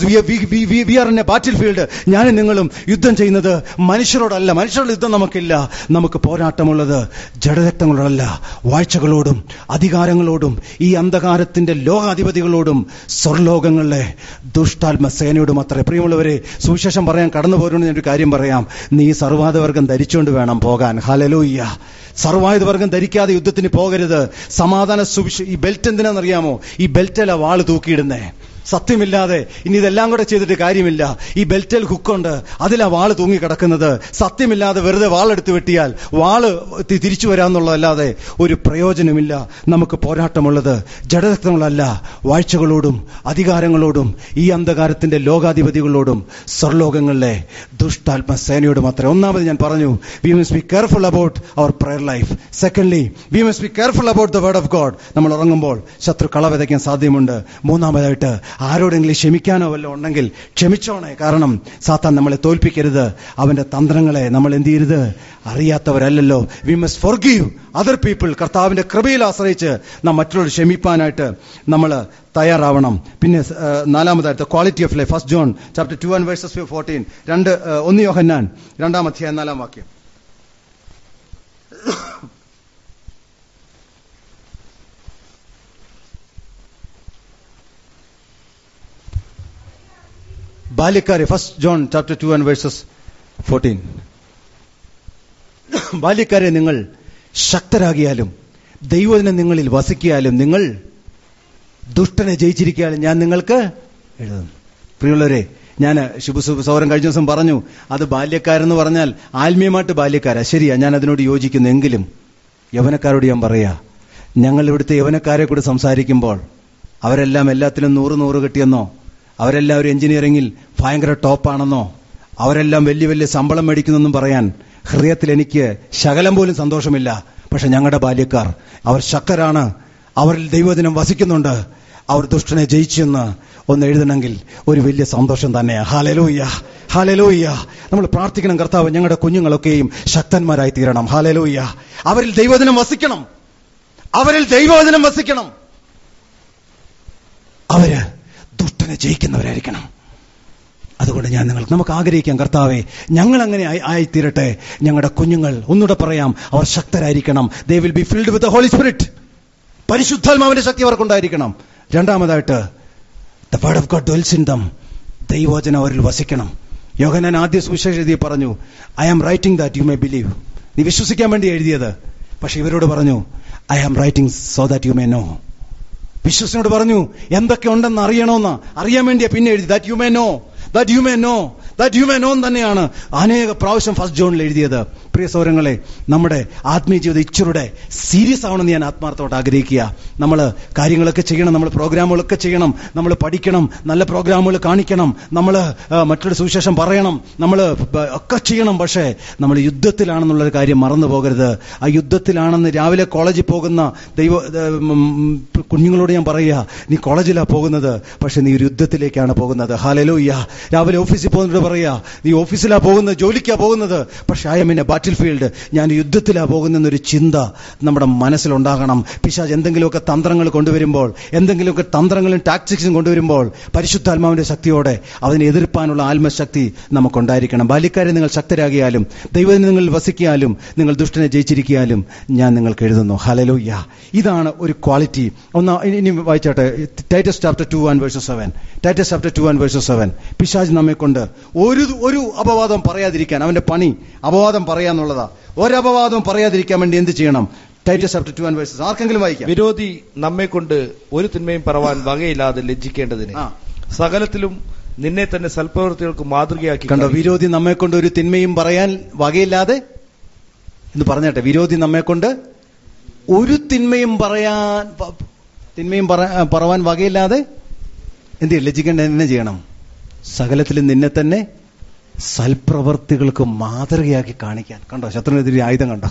we are in a battlefield ഞാനും നിങ്ങളും യുദ്ധം ചെയ്യുന്നത് മനുഷ്യരോടല്ല മനുഷ്യരുടെ യുദ്ധം നമുക്കില്ല നമുക്ക് പോരാട്ടമുള്ളത് ജഡരക്തങ്ങളോടല്ല വാഴ്ചകളോടും അധികാരങ്ങളോടും ഈ അന്ധകാരത്തിന്റെ ലോകാധിപതികളോടും സ്വർലോകങ്ങളിലെ ദുഷ്ടാത്മ സേനയോടും അത്ര പ്രിയമുള്ളവരെ സുവിശേഷം പറയാൻ കടന്നു പോരുന്ന ഒരു കാര്യം പറയാം നീ സർവാധവർഗം ധരിച്ചുകൊണ്ട് വേണം പോകാൻ ഹലലൂയ്യ സർവായുധവർഗം ധരിക്കാതെ യുദ്ധത്തിന് പോകരുത് സമാധാന സുവിശ ഈ ബെൽറ്റ് എന്തിനാണെന്നറിയാമോ ഈ ബെൽറ്റിലെ വാള് തൂക്കിയിടുന്നേ സത്യമില്ലാതെ ഇനി ഇതെല്ലാം കൂടെ ചെയ്തിട്ട് കാര്യമില്ല ഈ ബെൽറ്റിൽ ഹുക്കുണ്ട് അതിലാ വാള് തൂങ്ങി കിടക്കുന്നത് സത്യമില്ലാതെ വെറുതെ വാളെടുത്ത് വെട്ടിയാൽ വാള് തി- തിരിച്ചു വരാമെന്നുള്ളതല്ലാതെ ഒരു പ്രയോജനമില്ല നമുക്ക് പോരാട്ടമുള്ളത് ജഡരക്തങ്ങളല്ല വാഴ്ചകളോടും അധികാരങ്ങളോടും ഈ അന്ധകാരത്തിന്റെ ലോകാധിപതികളോടും സ്വർലോകങ്ങളിലെ ദുഷ്ടാത്മ സേനയോടും അത്ര ഒന്നാമത് ഞാൻ പറഞ്ഞു we must be careful about our prayer life secondly we must be careful about the word of God നമ്മൾ ഉറങ്ങുമ്പോൾ ശത്രു കള വിതയ്ക്കാൻ സാധ്യമുണ്ട് മൂന്നാമതായിട്ട് ആരോടെങ്കിലും ക്ഷമിക്കാനോ വല്ല ഉണ്ടെങ്കിൽ ക്ഷമിച്ചോണേ കാരണം സാത്താൻ നമ്മളെ തോൽപ്പിക്കരുത് അവന്റെ തന്ത്രങ്ങളെ നമ്മൾ എന്ത് ചെയ്യരുത് അറിയാത്തവരല്ലല്ലോ we must forgive other people കർത്താവിന്റെ കൃപയിൽ ആശ്രയിച്ച് നാം മറ്റുള്ളവർ ക്ഷമിപ്പാനായിട്ട് നമ്മൾ തയ്യാറാവണം പിന്നെ ആ, നാലാമതായിട്ട് quality of life first John chapter two and verses fourteen രണ്ട് ആ, ഒന്ന് യോഹന്നാൻ രണ്ടാം അധ്യായം നാലാം വാക്യം ബാല്യക്കാരെ first John chapter two and verses fourteen ബാല്യക്കാരെ നിങ്ങൾ ശക്തരാകിയാലും ദൈവദിനം നിങ്ങളിൽ വസിക്കിയാലും നിങ്ങൾ ദുഷ്ടനെ ജയിച്ചിരിക്കാനും ഞാൻ നിങ്ങൾക്ക് എഴുതുന്നു പ്രിയമുള്ളവരെ ഞാൻ ശുഭ സൗരം കഴിഞ്ഞ ദിവസം പറഞ്ഞു അത് ബാല്യക്കാരെന്ന് പറഞ്ഞാൽ ആത്മീയമായിട്ട് ബാല്യക്കാരാ ശരിയാ ഞാൻ അതിനോട് യോജിക്കുന്നു എങ്കിലും യവനക്കാരോട് ഞാൻ പറയാ ഞങ്ങൾ ഇവിടുത്തെ യവനക്കാരെ കൂടി സംസാരിക്കുമ്പോൾ അവരെല്ലാം എല്ലാത്തിലും നൂറ് നൂറ് കിട്ടിയെന്നോ അവരെല്ലാം ഒരു എഞ്ചിനീയറിംഗിൽ ഭയങ്കര ടോപ്പാണെന്നോ അവരെല്ലാം വലിയ വലിയ ശമ്പളം മേടിക്കുന്നെന്നും പറയാൻ ഹൃദയത്തിൽ എനിക്ക് ശകലം പോലും സന്തോഷമില്ല പക്ഷെ ഞങ്ങളുടെ ബാല്യക്കാർ അവർ ശക്തരാണ് അവരിൽ ദൈവദിനം വസിക്കുന്നുണ്ട് അവർ ദുഷ്ടനെ ജയിച്ചെന്ന് ഒന്ന് എഴുതണമെങ്കിൽ ഒരു വലിയ സന്തോഷം തന്നെയാണ് ഹാലലൂയ്യ ഹാലലൂയ്യ നമ്മൾ പ്രാർത്ഥിക്കണം കർത്താവ് ഞങ്ങളുടെ കുഞ്ഞുങ്ങളൊക്കെയും ശക്തന്മാരായി തീരണം ഹാലലൂയ്യ അവരിൽ ദൈവദിനം വസിക്കണം അവരിൽ ദൈവവചനം വസിക്കണം അവര് ദുഷ്ടനെ ജയിക്കുന്നവരായിരിക്കണം അതുകൊണ്ട് ഞാൻ നിങ്ങൾ നമുക്ക് ആഗ്രഹിക്കാം കർത്താവെ ഞങ്ങൾ അങ്ങനെ ആയി- ആയിത്തീരട്ടെ ഞങ്ങളുടെ കുഞ്ഞുങ്ങൾ ഒന്നുകൂടെ പറയാം അവർ ശക്തരായിരിക്കണം they will be filled with Holy Spirit പരിശുദ്ധാത്മാവിന്റെ ശക്തി അവർക്കുണ്ടായിരിക്കണം രണ്ടാമതായിട്ട് the word of God dwells in them ദൈവവചനം അവരിൽ വസിക്കണം യോഹനാൻ ആദ്യ സുവിശേഷ എഴുതി പറഞ്ഞു I am writing that you may believe നീ വിശ്വസിക്കാൻ വേണ്ടി എഴുതിയത് പക്ഷെ ഇവരോട് പറഞ്ഞു I am writing so that you may know വിശ്വസിനോട് പറഞ്ഞു എന്തൊക്കെ ഉണ്ടെന്ന് അറിയണമെന്ന് അറിയാൻ വേണ്ടിയാ പിന്നെ എഴുതി that you may know that you may know that you may know തന്നെയാണ് അനേക പ്രാവശ്യം ഫസ്റ്റ് ജോണിൽ എഴുതിയത് പ്രിയ സൗരങ്ങളെ നമ്മുടെ ആത്മീയ ജീവിതം ഇച്ചരുടെ സീരിയസ് ആവണമെന്ന് ഞാൻ ആത്മാർത്ഥമായിട്ട് ആഗ്രഹിക്കുക നമ്മൾ കാര്യങ്ങളൊക്കെ ചെയ്യണം നമ്മൾ പ്രോഗ്രാമുകളൊക്കെ ചെയ്യണം നമ്മൾ പഠിക്കണം നല്ല പ്രോഗ്രാമുകൾ കാണിക്കണം നമ്മൾ മറ്റൊരു സുവിശേഷം പറയണം നമ്മൾ ഒക്കെ ചെയ്യണം പക്ഷേ നമ്മൾ യുദ്ധത്തിലാണെന്നുള്ളൊരു കാര്യം മറന്നു പോകരുത് ആ യുദ്ധത്തിലാണെന്ന് രാവിലെ കോളേജിൽ പോകുന്ന ദൈവ ഏഹ്, ഉം, കുഞ്ഞുങ്ങളോട് ഞാൻ പറയുക നീ കോളേജിലാണ് പോകുന്നത് പക്ഷെ നീ ഒരു യുദ്ധത്തിലേക്കാണ് പോകുന്നത് ഹാലലൂയ്യ രാവിലെ ഓഫീസിൽ പോകുന്നവരോട് പറയാ നീ ഓഫീസിലാ പോകുന്നത് ജോലിക്കാ പോകുന്നത് പക്ഷെ I am in a battlefield ഞാൻ യുദ്ധത്തിലാ പോകുന്നൊരു ചിന്ത നമ്മുടെ മനസ്സിലുണ്ടാകണം പിശാജ് എന്തെങ്കിലുമൊക്കെ തന്ത്രങ്ങൾ കൊണ്ടുവരുമ്പോൾ എന്തെങ്കിലുമൊക്കെ തന്ത്രങ്ങളും ടാക്ടിക്സും കൊണ്ടുവരുമ്പോൾ പരിശുദ്ധാത്മാവിന്റെ ശക്തിയോടെ അതിനെ എതിർപ്പാനുള്ള ആത്മശക്തി നമുക്കുണ്ടായിരിക്കണം ബാല്യക്കാരെ നിങ്ങൾ ശക്തരാകിയാലും ദൈവത്തിന് നിങ്ങൾ വസിക്കാലും നിങ്ങൾ ദുഷ്ടനെ ജയിച്ചിരിക്കാലും ഞാൻ നിങ്ങൾക്ക് എഴുതുന്നു ഹലലൂയ്യ ഇതാണ് ഒരു ക്വാളിറ്റി ഒന്ന് ഇനി- ഇനി വായിച്ചാട്ടെ Titus chapter two and verses seven Titus chapter two and verses seven പിശാജ് നമ്മെ കൊണ്ട് ഒരു ഒരു അപവാദം പറയാതിരിക്കാൻ അവന്റെ പണി അപവാദം പറയാന്നുള്ളതാ ഒരപവാദവും പറയാതിരിക്കാൻ വേണ്ടി എന്ത് ചെയ്യണം Titus chapter two and verses ആർക്കെങ്കിലും വായിക്കാം വിരോധി നമ്മെ കൊണ്ട് ഒരു തിന്മയും പറവാൻ വകയില്ലാതെ ലജ്ജിക്കേണ്ടതിന് ആ. സകലത്തിലും നിന്നെ തന്നെ സൽപ്രവൃത്തികൾക്ക് മാതൃകയാക്കി കണ്ടോ കാണിക്കുക. വിരോധി നമ്മെ കൊണ്ട് ഒരു തിന്മയും പറയാൻ വകയില്ലാതെ എന്ന് പറഞ്ഞാട്ടെ വിരോധി നമ്മെ കൊണ്ട് ഒരു തിന്മയും പറയാൻ പ- തിന്മയും പറ- പറവാൻ വകയില്ലാതെ എന്ത് ചെയ്യും? ലജ്ജിക്കേണ്ട എന്നെ ചെയ്യണം സകലത്തിലും നിന്നെ തന്നെ സൽപ്രവർത്തികൾക്ക് മാതൃകയാക്കി കാണിക്കാൻ കണ്ടോ ശത്രുവിനെതിരെ ആയുധം കണ്ടോ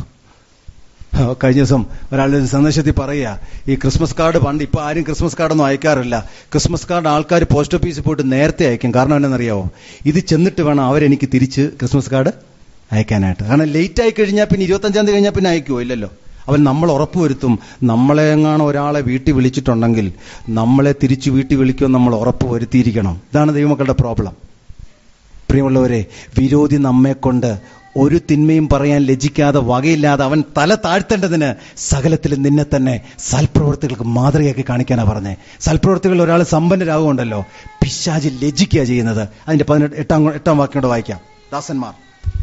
ആ, കഴിഞ്ഞ ദിവസം ഒരാളുടെ ഒരു സന്ദേശത്തിൽ പറയുക ഈ ക്രിസ്മസ് കാർഡ് പണ്ട് ഇപ്പൊ ആരും ക്രിസ്മസ് കാർഡൊന്നും അയക്കാറില്ല ക്രിസ്മസ് കാർഡ് ആൾക്കാർ പോസ്റ്റ് ഓഫീസിൽ പോയിട്ട് നേരത്തെ അയക്കും കാരണം എന്നാണെന്നറിയാവോ ഇത് ചെന്നിട്ട് വേണം അവരെനിക്ക് തിരിച്ച് ക്രിസ്മസ് കാർഡ് അയക്കാനായിട്ട് കാരണം ലേറ്റ് ആയി കഴിഞ്ഞാൽ പിന്നെ ഇരുപത്തഞ്ചാം തീയതി കഴിഞ്ഞാൽ പിന്നെ അയക്കുമോ ഇല്ലല്ലോ അവൻ നമ്മൾ ഉറപ്പുവരുത്തും നമ്മളെ എങ്ങാണോ ഒരാളെ വീട്ടിൽ വിളിച്ചിട്ടുണ്ടെങ്കിൽ നമ്മളെ തിരിച്ച് വീട്ടിൽ വിളിക്കുമെന്ന് നമ്മൾ ഉറപ്പ് വരുത്തിയിരിക്കണം ഇതാണ് ദൈവമക്കളുടെ പ്രോബ്ലം പ്രിയമുള്ളവരെ വിരോധി നമ്മെ കൊണ്ട് ഒരു തിന്മയും പറയാൻ ലജിക്കാതെ വകയില്ലാതെ അവൻ തല താഴ്ത്തേണ്ടതിന് സകലത്തിലും നിന്നെ തന്നെ സൽപ്രവൃത്തികൾക്ക് മാതൃകയാക്കി കാണിക്കാനാ പറഞ്ഞേ സൽപ്രവൃത്തികളിൽ ഒരാൾ സമ്പന്നരാകുമുണ്ടല്ലോ പിശാജി ലജിക്കുക ചെയ്യുന്നത് അതിന്റെ പതിനെട്ട് എട്ടാം എട്ടാം വാക്യോട് വായിക്കാം ദാസന്മാർ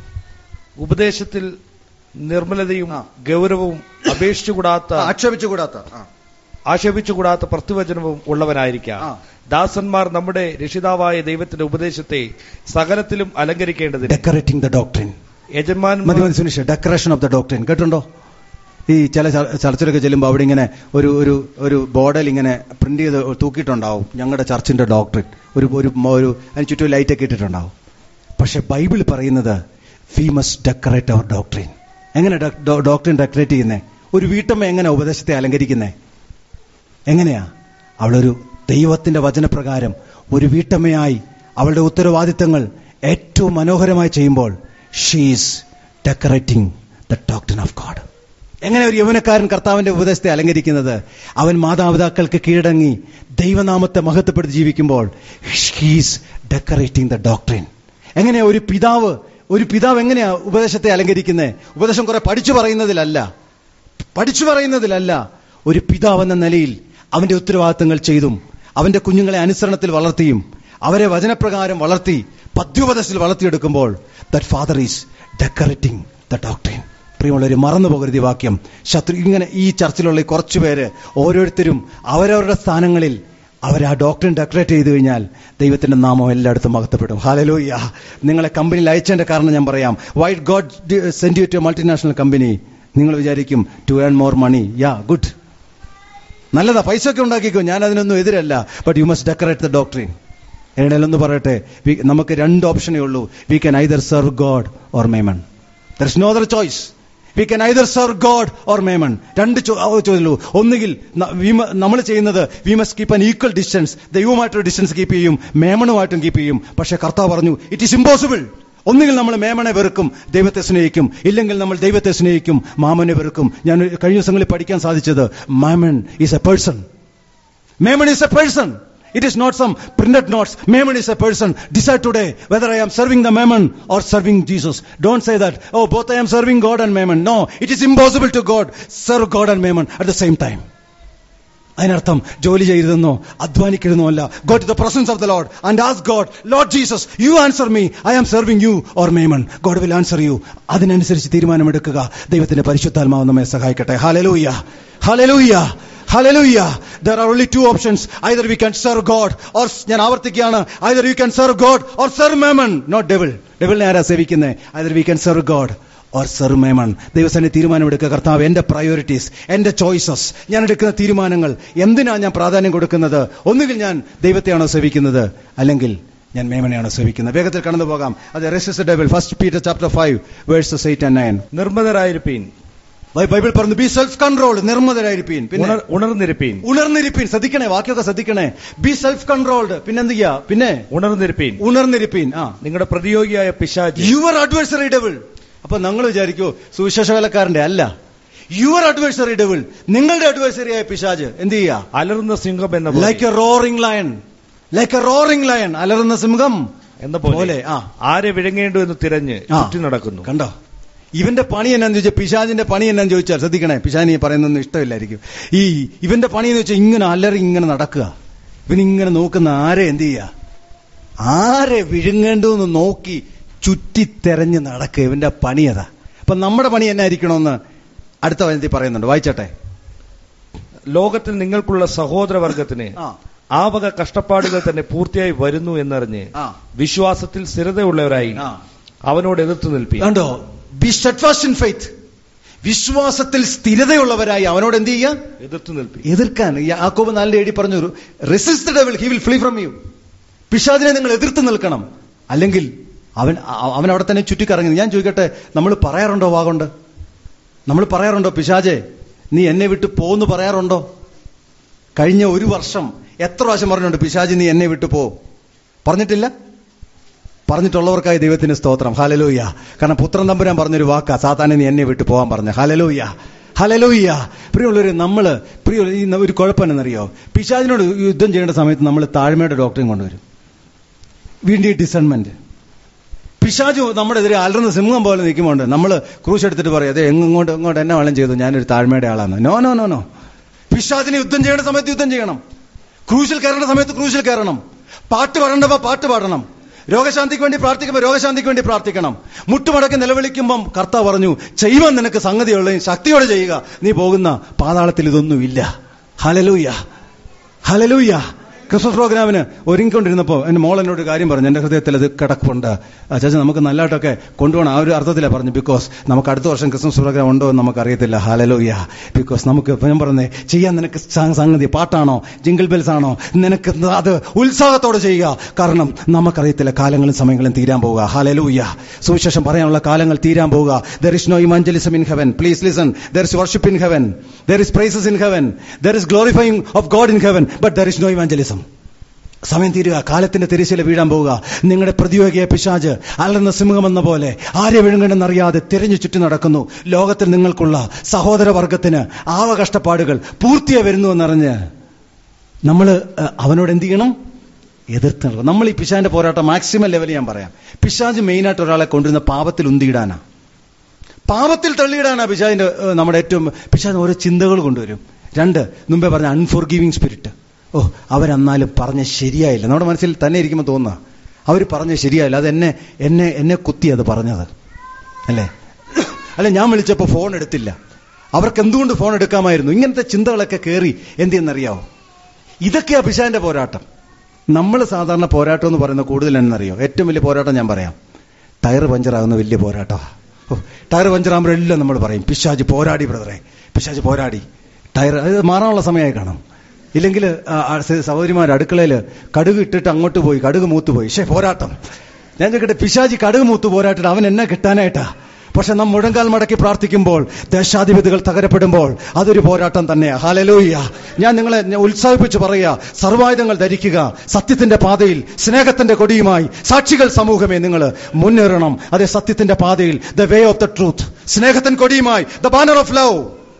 ഉപദേശത്തിൽ നിർമ്മലതയും ആ. ഗൗരവവും അപേക്ഷിച്ചുകൂടാത്ത ആക്ഷേപിച്ചുകൂടാത്ത ആക്ഷേപിച്ചുകൂടാത്ത പ്രതിവചനവും ഉള്ളവനായിരിക്കാം ആ. ദാസന്മാർ നമ്മുടെ രക്ഷിതാവായ ദൈവത്തിന്റെ ഉപദേശത്തെ സകലത്തിലും അലങ്കരിക്കേണ്ടതിന് ഡെക്കറേറ്റിംഗ് ദ ഡോക്ടറിൻ യജമാൻ മതി മതി സുനിഷ് ഡെക്കറേഷൻ ഓഫ് ദ ഡോക്ടറിൻ കേട്ടുണ്ടോ ഈ ചില ചർ- ചർച്ചിലൊക്കെ ചെല്ലുമ്പോൾ അവിടെ ഇങ്ങനെ ഒരു ഒരു ഒരു ബോർഡിൽ ഇങ്ങനെ പ്രിന്റ് ചെയ്ത് തൂക്കിയിട്ടുണ്ടാവും ഞങ്ങളുടെ ചർച്ചിന്റെ ഡോക്ടറിൻ ഒരു ഒരു മ- ഒരു അതിന് ചുറ്റും ലൈറ്റൊക്കെ ഇട്ടിട്ടുണ്ടാവും പക്ഷെ ബൈബിൾ പറയുന്നത് we must decorate our doctrine എങ്ങനെ ഡോക്ടറിൻ ഡെക്കറേറ്റ് ചെയ്യുന്നേ ഒരു വീട്ടമ്മ എങ്ങനെ ഉപദേശത്തെ അലങ്കരിക്കുന്നേ എങ്ങനെയാ അവളൊരു ദൈവത്തിന്റെ വചനപ്രകാരം ഒരു വീട്ടമ്മയായി അവളുടെ ഉത്തരവാദിത്തങ്ങൾ ഏറ്റവും മനോഹരമായി ചെയ്യുമ്പോൾ she's decorating the doctor of God എങ്ങനെ ഒരു യൗവനക്കാരൻ കർത്താവിന്റെ ഉപദേശത്തെ അലങ്കരിക്കുന്നത് അവൻ മാതാപിതാക്കൾക്ക് കീഴടങ്ങി ദൈവനാമത്തെ മഹത്വപ്പെടുത്തി ജീവിക്കുമ്പോൾ ഹീസ് ഡെക്കറേറ്റിംഗ് ദ ഡോക്ടറിൻ എങ്ങനെയാ ഒരു പിതാവ് ഒരു പിതാവ് എങ്ങനെയാ ഉപദേശത്തെ അലങ്കരിക്കുന്നത് ഉപദേശം കുറെ പഠിച്ചു പറയുന്നതിലല്ല പഠിച്ചു പറയുന്നതിലല്ല ഒരു പിതാവ് എന്ന നിലയിൽ അവന്റെ ഉത്തരവാദിത്തങ്ങൾ ചെയ്തും അവന്റെ കുഞ്ഞുങ്ങളെ അനുസരണത്തിൽ വളർത്തിയും അവരെ വചനപ്രകാരം വളർത്തി പദ്യോപദേശത്തിൽ വളർത്തിയെടുക്കുമ്പോൾ that father is decorating the doctrine പ്രിയമുള്ളവർ മറന്നു പോകരുത് ഈ വാക്യം ശത്രു ഇങ്ങനെ ഈ ചർച്ചിലുള്ള ഈ കുറച്ചു പേര് ഓരോരുത്തരും അവരവരുടെ സ്ഥാനങ്ങളിൽ അവർ ആ ഡോക്ടറിനെ ഡെക്കറേറ്റ് ചെയ്തു കഴിഞ്ഞാൽ ദൈവത്തിന്റെ നാമം എല്ലായിടത്തും മഹത്വപ്പെടും ഹാലലൂയ്യ നിങ്ങളെ കമ്പനിയിൽ അയച്ചതിന്റെ കാരണം ഞാൻ പറയാം why'd God send you to multinational company നിങ്ങൾ വിചാരിക്കും to earn more money ya good നല്ലതാ പൈസ ഒക്കെ ഉണ്ടാക്കിക്കോ ഞാൻ അതിനൊന്നും എതിരല്ല but you must decorate the doctrine എവിടെയെന്ന് പറയട്ടെ we- നമുക്ക് രണ്ട് ഓപ്ഷനേ ഉള്ളൂ we can either serve God or mammon there is no other choice we can either serve God or mammon രണ്ട് ചോദ്യമുള്ളൂ ഒന്നുകിൽ നമ്മൾ ചെയ്യുന്നത് we must keep an equal distance ദൈവമായിട്ടൊരു distance keep ചെയ്യും മേമണുമായിട്ടും കീപ്പ് ചെയ്യും പക്ഷെ കർത്താവ് പറഞ്ഞു ഇറ്റ് ഈസ് ഇമ്പോസിബിൾ ഒന്നുകിൽ നമ്മൾ മേമനെ വെറുക്കും ദൈവത്തെ സ്നേഹിക്കും ഇല്ലെങ്കിൽ നമ്മൾ ദൈവത്തെ സ്നേഹിക്കും മാമനെ വെറുക്കും ഞാൻ കഴിഞ്ഞ ദിവസങ്ങളിൽ പഠിക്കാൻ സാധിച്ചത് mammon is a person Mammon is a person. It is not some printed notes. Mammon is a person. Decide today whether I am serving the Mammon or serving Jesus. Don't say that, oh, both I am serving God and Mammon. No, it is impossible to God serve God and Mammon at the same time. അതിനർത്ഥം ജോലി ചെയ്യരുതെന്നോ അധ്വാനിക്കരുതെന്നോ അല്ല go to the presence of the Lord and ask God Lord Jesus you answer me I am serving you or mammon God will answer you അതിനനുസരിച്ച് തീരുമാനമെടുക്കുക ദൈവത്തിന്റെ പരിശുദ്ധാത്മാവ് നമ്മെ സഹായിക്കട്ടെ hallelujah hallelujah hallelujah there are only two options either we can serve God or ഞാൻ ആവർത്തിക്കുകയാണ് either you can serve God or serve mammon not devil ഡെവിളിനെ ആരാ സേവിക്കുന്നത് either we can serve God or സെർ mammon ദൈവസേന തീരുമാനമെടുക്കുക കർത്താവ് എന്റെ പ്രയോറിറ്റീസ് എന്റെ ചോയ്സസ് ഞാൻ എടുക്കുന്ന തീരുമാനങ്ങൾ എന്തിനാ ഞാൻ പ്രാധാന്യം കൊടുക്കുന്നത് ഒന്നുകിൽ ഞാൻ ദൈവത്തെയാണോ സേവിക്കുന്നത് അല്ലെങ്കിൽ ഞാൻ മേമനെയാണോ സേവിക്കുന്നത് വേഗത്തിൽ കടന്നു പോകാം അത് resist devil first Peter chapter five verses eight and nine നിർമ്മതരായിരിപ്പീൻ ബൈ- ബൈബിൾ പറഞ്ഞു ബി സെൽഫ് കൺട്രോൾ നിർമ്മതരായിരിപ്പീൻ പിന്നെ ഉണർ- ഉണർന്നിരിപ്പീൻ ഉണർന്നിരിപ്പീൻ ശ്രദ്ധിക്കണേ വാക്യമൊക്കെ ശ്രദ്ധിക്കണേ ബി സെൽഫ് കൺട്രോൾഡ് പിന്നെ എന്ത് ചെയ്യാ പിന്നെ ഉണർന്നിരിപ്പീൻ ഉണർന്നിരിപ്പീൻ ആ നിങ്ങളുടെ പ്രതിയോഗിയായ പിശാച് യുവർ അഡ്വേഴ്സറി ഡെവിൾ അപ്പൊ നിങ്ങൾ വിചാരിക്കോ സുവിശേഷവേലക്കാരന്റെ അല്ല യുവർ അഡ്വേഴ്സറി ഡെവിൾ നിങ്ങളുടെ അഡ്വേഴ്സറിയായ പിശാജ് എന്ത് ചെയ്യാ അലറുന്ന സിംഹം എന്ന പോലെ- like a roaring lion like a roaring lion അലറുന്ന സിംഹം എന്ന പോലെ പോലെ ആ ആരെ വിഴുങ്ങേണ്ടു എന്ന് തിരഞ്ഞ് ആ. ചുറ്റി നടക്കുന്നു കണ്ടോ ഇവന്റെ പണി എന്നാന്ന് ചോദിച്ചാൽ പിശാജിന്റെ പണി എന്നാന്ന് ചോദിച്ചാൽ ശ്രദ്ധിക്കണേ പിശാനി പറയുന്നൊന്നും ഇഷ്ടമില്ലായിരിക്കും ഈ ഇവന്റെ പണി എന്ന് വെച്ചാൽ ഇങ്ങനെ അലറി ഇങ്ങനെ നടക്കുക ഇവൻ ഇങ്ങനെ നോക്കുന്ന ആരെ എന്ത് ചെയ്യുക ആരെ വിഴുങ്ങേണ്ടെന്ന് നോക്കി ചുറ്റി തെരഞ്ഞ് നടക്കുക ഇവന്റെ പണി അതാ അപ്പൊ നമ്മുടെ പണി എന്നായിരിക്കണമെന്ന് അടുത്ത വനത്തിൽ പറയുന്നുണ്ട് വായിച്ചട്ടെ ലോകത്തിൽ നിങ്ങൾക്കുള്ള സഹോദരവർഗത്തിന് ആ ആ വക കഷ്ടപ്പാടുകൾ തന്നെ പൂർത്തിയായി വരുന്നു എന്നറിഞ്ഞ് ആ വിശ്വാസത്തിൽ സ്ഥിരതയുള്ളവരായി ആ അവനോട് എതിർത്ത് നിൽപ്പി കണ്ടോ ബി സ്റ്റഡ്ഫാസ്റ്റ് ഇൻ ഫെയ്ത്ത് വിശ്വാസത്തിൽ സ്ഥിരതയുള്ളവരായി അവനോട് എന്ത് ചെയ്യുക എതിർത്ത് നിൽപ്പി എതിർക്കാൻ യാക്കോബ് നാലിന്റെ എഴുതി പറഞ്ഞു resist devil he will flee from you പിശാദിനെ നിങ്ങൾ എതിർത്ത് നിൽക്കണം അല്ലെങ്കിൽ അവൻ അ- അവൻ അവിടെ തന്നെ ചുറ്റിക്കറങ്ങി ഞാൻ ചോദിക്കട്ടെ നമ്മൾ പറയാറുണ്ടോ വാഗുണ്ട് നമ്മൾ പറയാറുണ്ടോ പിശാജെ നീ എന്നെ വിട്ട് പോന്ന് പറയാറുണ്ടോ കഴിഞ്ഞ ഒരു വർഷം എത്ര പ്രാവശ്യം പറഞ്ഞിട്ടുണ്ട് പിശാജി നീ എന്നെ വിട്ട് പോ പറഞ്ഞിട്ടില്ല പറഞ്ഞിട്ടുള്ളവർക്കായി ദൈവത്തിന് സ്തോത്രം ഹലലൂയ കാരണം പുത്രൻ തമ്പുരാൻ പറഞ്ഞൊരു വാക്കാ സാത്താനെ നീ എന്നെ വിട്ട് പോകാൻ പറഞ്ഞ ഹലലൂയ ഹലലൂയ പ്രിയമുള്ളവര് നമ്മള് പ്രിയ ഈ ഒരു കുഴപ്പം എന്നറിയോ പിശാജിനോട് യുദ്ധം ചെയ്യേണ്ട സമയത്ത് നമ്മൾ താഴ്മയുടെ ഡോക്ടറെയും കൊണ്ടുവരും വീണ്ടും ഡിസൺമെന്റ് പിശാജു നമ്മുടെ എതിരെ അലർന്ന സിംഹം പോലെ നിൽക്കുമ്പോണ്ട് നമ്മൾ ക്രൂശ് എടുത്തിട്ട് പറയും അതെ എങ്ങോട്ട് എങ്ങോട്ട് എന്നെ വേളം ചെയ്തു ഞാനൊരു താഴ്മയുടെ ആളാണ് നോ നോ നോ നോ പിശാജിനെ യുദ്ധം ചെയ്യേണ്ട സമയത്ത് യുദ്ധം ചെയ്യണം ക്രൂശിൽ കയറേണ്ട സമയത്ത് ക്രൂശിൽ കയറണം പാട്ട് പാടേണ്ടപ്പോ പാട്ട് പാടണം രോഗശാന്തിക്ക് വേണ്ടി പ്രാർത്ഥിക്കുമ്പോൾ രോഗശാന്തിക്ക് വേണ്ടി പ്രാർത്ഥിക്കണം മുട്ടുമടക്കി നിലവിളിക്കുമ്പം കർത്താവ് പറഞ്ഞു ചെയ്യുവാൻ നിനക്ക് സംഗതിയുള്ള ശക്തിയോടെ ചെയ്യുക നീ പോകുന്ന പാതാളത്തിൽ ഇതൊന്നുമില്ല ഹലലൂയ ഹലലൂയ ക്രിസ്മസ് പ്രോഗ്രാമിന് ഒരുങ്ങിക്കൊണ്ടിരുന്നപ്പോൾ എന്റെ മോൾ എന്നോട് ഒരു കാര്യം പറഞ്ഞു എന്റെ ഹൃദയത്തിൽ അത് കിടപ്പുണ്ട് ആ ചേച്ചി നമുക്ക് നല്ലതായിട്ടൊക്കെ കൊണ്ടുപോകണം ആ ഒരു അർത്ഥത്തിലാണ് പറഞ്ഞു ബിക്കോസ് നമുക്ക് അടുത്ത വർഷം ക്രിസ്മസ് പ്രോഗ്രാം ഉണ്ടോ എന്ന് നമുക്കറിയത്തില്ല ഹാലലോയ്യ ബിക്കോസ് നമുക്ക് ഇപ്പൊ ഞാൻ പറഞ്ഞേ ചെയ്യാൻ നിനക്ക് സ- സംഗതി പാട്ടാണോ ജിങ്കിൾ ബെൽസ് ആണോ നിനക്ക് അത് ഉത്സാഹത്തോടെ ചെയ്യുക കാരണം നമുക്കറിയത്തില്ല കാലങ്ങളും സമയങ്ങളും തീരാൻ പോവുക ഹാലലൂയ്യ സുവിശേഷം പറയാനുള്ള കാലങ്ങൾ തീരാൻ പോവുക there is no evangelism in heaven please listen there is worship in heaven there is praises in heaven there is glorifying of God in heaven but there is no evangelism സമയം തീരുക കാലത്തിന്റെ തിരശ്ശീല വീഴാൻ പോവുക നിങ്ങളുടെ പ്രതിയോഗിയെ പിശാജ് അലർന്ന സിംഹമെന്ന പോലെ ആരെ വിഴുങ്ങണമെന്നറിയാതെ തിരഞ്ഞു ചുറ്റി നടക്കുന്നു ലോകത്തിൽ നിങ്ങൾക്കുള്ള സഹോദരവർഗത്തിന് ആവ കഷ്ടപ്പാടുകൾ പൂർത്തിയായി വരുന്നു എന്നറിഞ്ഞ് നമ്മൾ അവനോട് എന്ത് ചെയ്യണം എതിർത്ത് നിൽക്കണം നമ്മൾ ഈ പിശാന്റെ പോരാട്ടം മാക്സിമം ലെവൽ ഞാൻ പറയാം പിശാജ് മെയിനായിട്ട് ഒരാളെ കൊണ്ടുവരുന്ന പാപത്തിൽ ഉന്തിയിടാനാ പാപത്തിൽ തള്ളിയിടാനാ പിശാജിന്റെ ഏഹ്, നമ്മുടെ ഏറ്റവും പിശാജ് ഓരോ ചിന്തകൾ കൊണ്ടുവരും രണ്ട് മുമ്പേ പറഞ്ഞ അൺഫോർഗീവിങ് സ്പിരിറ്റ് ഓ അവരെന്നാലും പറഞ്ഞ ശരിയായില്ല നമ്മുടെ മനസ്സിൽ തന്നെ ഇരിക്കുമ്പോൾ തോന്നുക അവർ പറഞ്ഞ ശരിയായില്ല അത് എന്നെ എന്നെ എന്നെ കുത്തി അത് പറഞ്ഞത് അല്ലേ അല്ലെ ഞാൻ വിളിച്ചപ്പോൾ ഫോൺ എടുത്തില്ല അവർക്ക് എന്തുകൊണ്ട് ഫോൺ എടുക്കാമായിരുന്നു ഇങ്ങനത്തെ ചിന്തകളൊക്കെ കയറി എന്തെന്നറിയാവോ ഇതൊക്കെയാ പിശാന്റെ പോരാട്ടം നമ്മൾ സാധാരണ പോരാട്ടം എന്ന് പറയുന്നത് കൂടുതൽ എന്നറിയോ ഏറ്റവും വലിയ പോരാട്ടം ഞാൻ പറയാം ടയർ പഞ്ചറാകുന്ന വലിയ പോരാട്ടമാണ് ഓ ടയർ പഞ്ചറാകുമ്പോൾ എല്ലാം നമ്മൾ പറയും പിശാജ് പോരാടി ബ്രദറെ പിശാജ് പോരാടി ടയർ അത് മാറാനുള്ള സമയമായി കാണും ഇല്ലെങ്കിൽ സഹോദരിമാർ അടുക്കളയിൽ കടുക് ഇട്ടിട്ട് അങ്ങോട്ട് പോയി കടുക് മൂത്ത് പോയി പക്ഷേ പോരാട്ടം ഞാൻ ചോദിക്കട്ടെ പിശാജി കടുക് മൂത്ത് പോരാട്ടിട്ട് അവൻ എന്നെ കിട്ടാനായിട്ടാ പക്ഷെ നാം മുഴങ്കാൽ മടക്കി പ്രാർത്ഥിക്കുമ്പോൾ ദേശാധിപതികൾ തകരപ്പെടുമ്പോൾ അതൊരു പോരാട്ടം തന്നെയാ ഹാലലൂയ്യ ഞാൻ നിങ്ങളെ ഞാൻ ഉത്സാഹിപ്പിച്ച് പറയുക സർവായുധങ്ങൾ ധരിക്കുക സത്യത്തിന്റെ പാതയിൽ സ്നേഹത്തിന്റെ കൊടിയുമായി സാക്ഷികൾ സമൂഹമേ നിങ്ങൾ മുന്നേറണം അതേ സത്യത്തിന്റെ പാതയിൽ the way of the truth സ്നേഹത്തിൻ കൊടിയുമായി ദ ബാനർ ഓഫ് ലവ്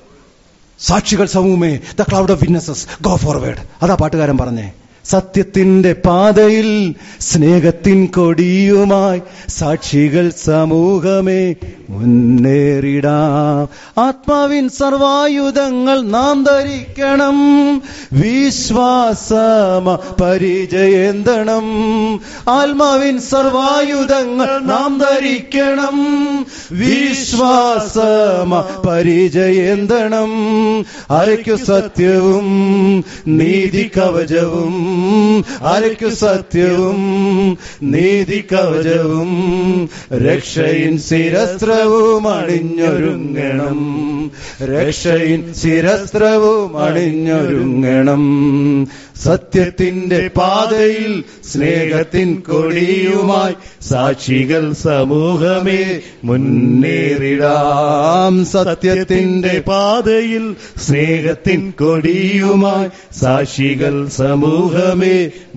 സാക്ഷികൾ സമൂഹമേ the cloud of witnesses go forward അതാ പാട്ടുകാരൻ പറഞ്ഞേ സത്യത്തിന്റെ പാതയിൽ സ്നേഹത്തിൻ കൊടിയുമായി സാക്ഷികൾ സമൂഹമേ മുന്നേറിടാം ആത്മാവിൻ സർവായുധങ്ങൾ നാം ധരിക്കണം വിശ്വാസമ പരിചയന്തണം ആത്മാവിൻ സർവായുധങ്ങൾ നാം ധരിക്കണം വിശ്വാസമ പരിചയന്തണം അരയ്ക്കു സത്യവും നീതി കവചവും അരയ്ക്കു സത്യവും നീതി കവചവും രക്ഷയിൻ ശിരസ്ത്രവും അണിഞ്ഞൊരുങ്ങണം രക്ഷയിൻ ശിരസ്ത്രവും അണിഞ്ഞൊരുങ്ങണം സത്യത്തിന്റെ പാതയിൽ സ്നേഹത്തിൻ കൊടിയുമായി സാക്ഷികൾ സമൂഹമേ മുന്നേറിടാം സത്യത്തിന്റെ പാതയിൽ സ്നേഹത്തിൻ കൊടിയുമായി സാക്ഷികൾ സമൂഹമേ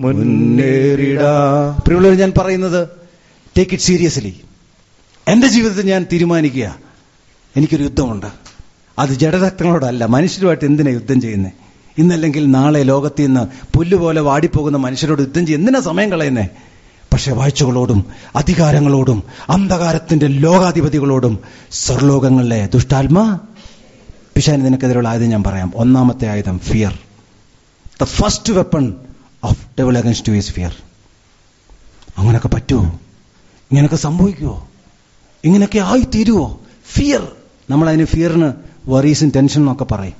മുന്നേറിടാം പ്രിയുള്ളവർ ഞാൻ പറയുന്നത് ടേക്ക് ഇറ്റ് സീരിയസ്ലി എന്റെ ജീവിതത്തിൽ ഞാൻ തീരുമാനിക്കുക എനിക്കൊരു യുദ്ധമുണ്ട് അത് ജഡരക്തങ്ങളോടല്ല മനുഷ്യരുമായിട്ട് എന്തിനാ യുദ്ധം ചെയ്യുന്നത് ഇന്നല്ലെങ്കിൽ നാളെ ലോകത്തിൽ നിന്ന് പുല്ലുപോലെ വാടിപ്പോകുന്ന മനുഷ്യരോട് യുദ്ധം ചെയ്യും എന്തിനാ സമയം കളയുന്നേ പക്ഷെ വാഴ്ചകളോടും അധികാരങ്ങളോടും അന്ധകാരത്തിന്റെ ലോകാധിപതികളോടും സ്വർലോകങ്ങളിലെ ദുഷ്ടാത്മാ പിശാന് നിനക്കെതിരെയുള്ള ആയുധം ഞാൻ പറയാം ഒന്നാമത്തെ ആയുധം fear the first weapon of devil against to is fear അങ്ങനൊക്കെ പറ്റുമോ ഇങ്ങനൊക്കെ സംഭവിക്കുമോ ഇങ്ങനെയൊക്കെ ആയി തീരുവോ ഫിയർ നമ്മൾ അതിന് ഫിയറിന് വറീസും ടെൻഷനും ഒക്കെ പറയും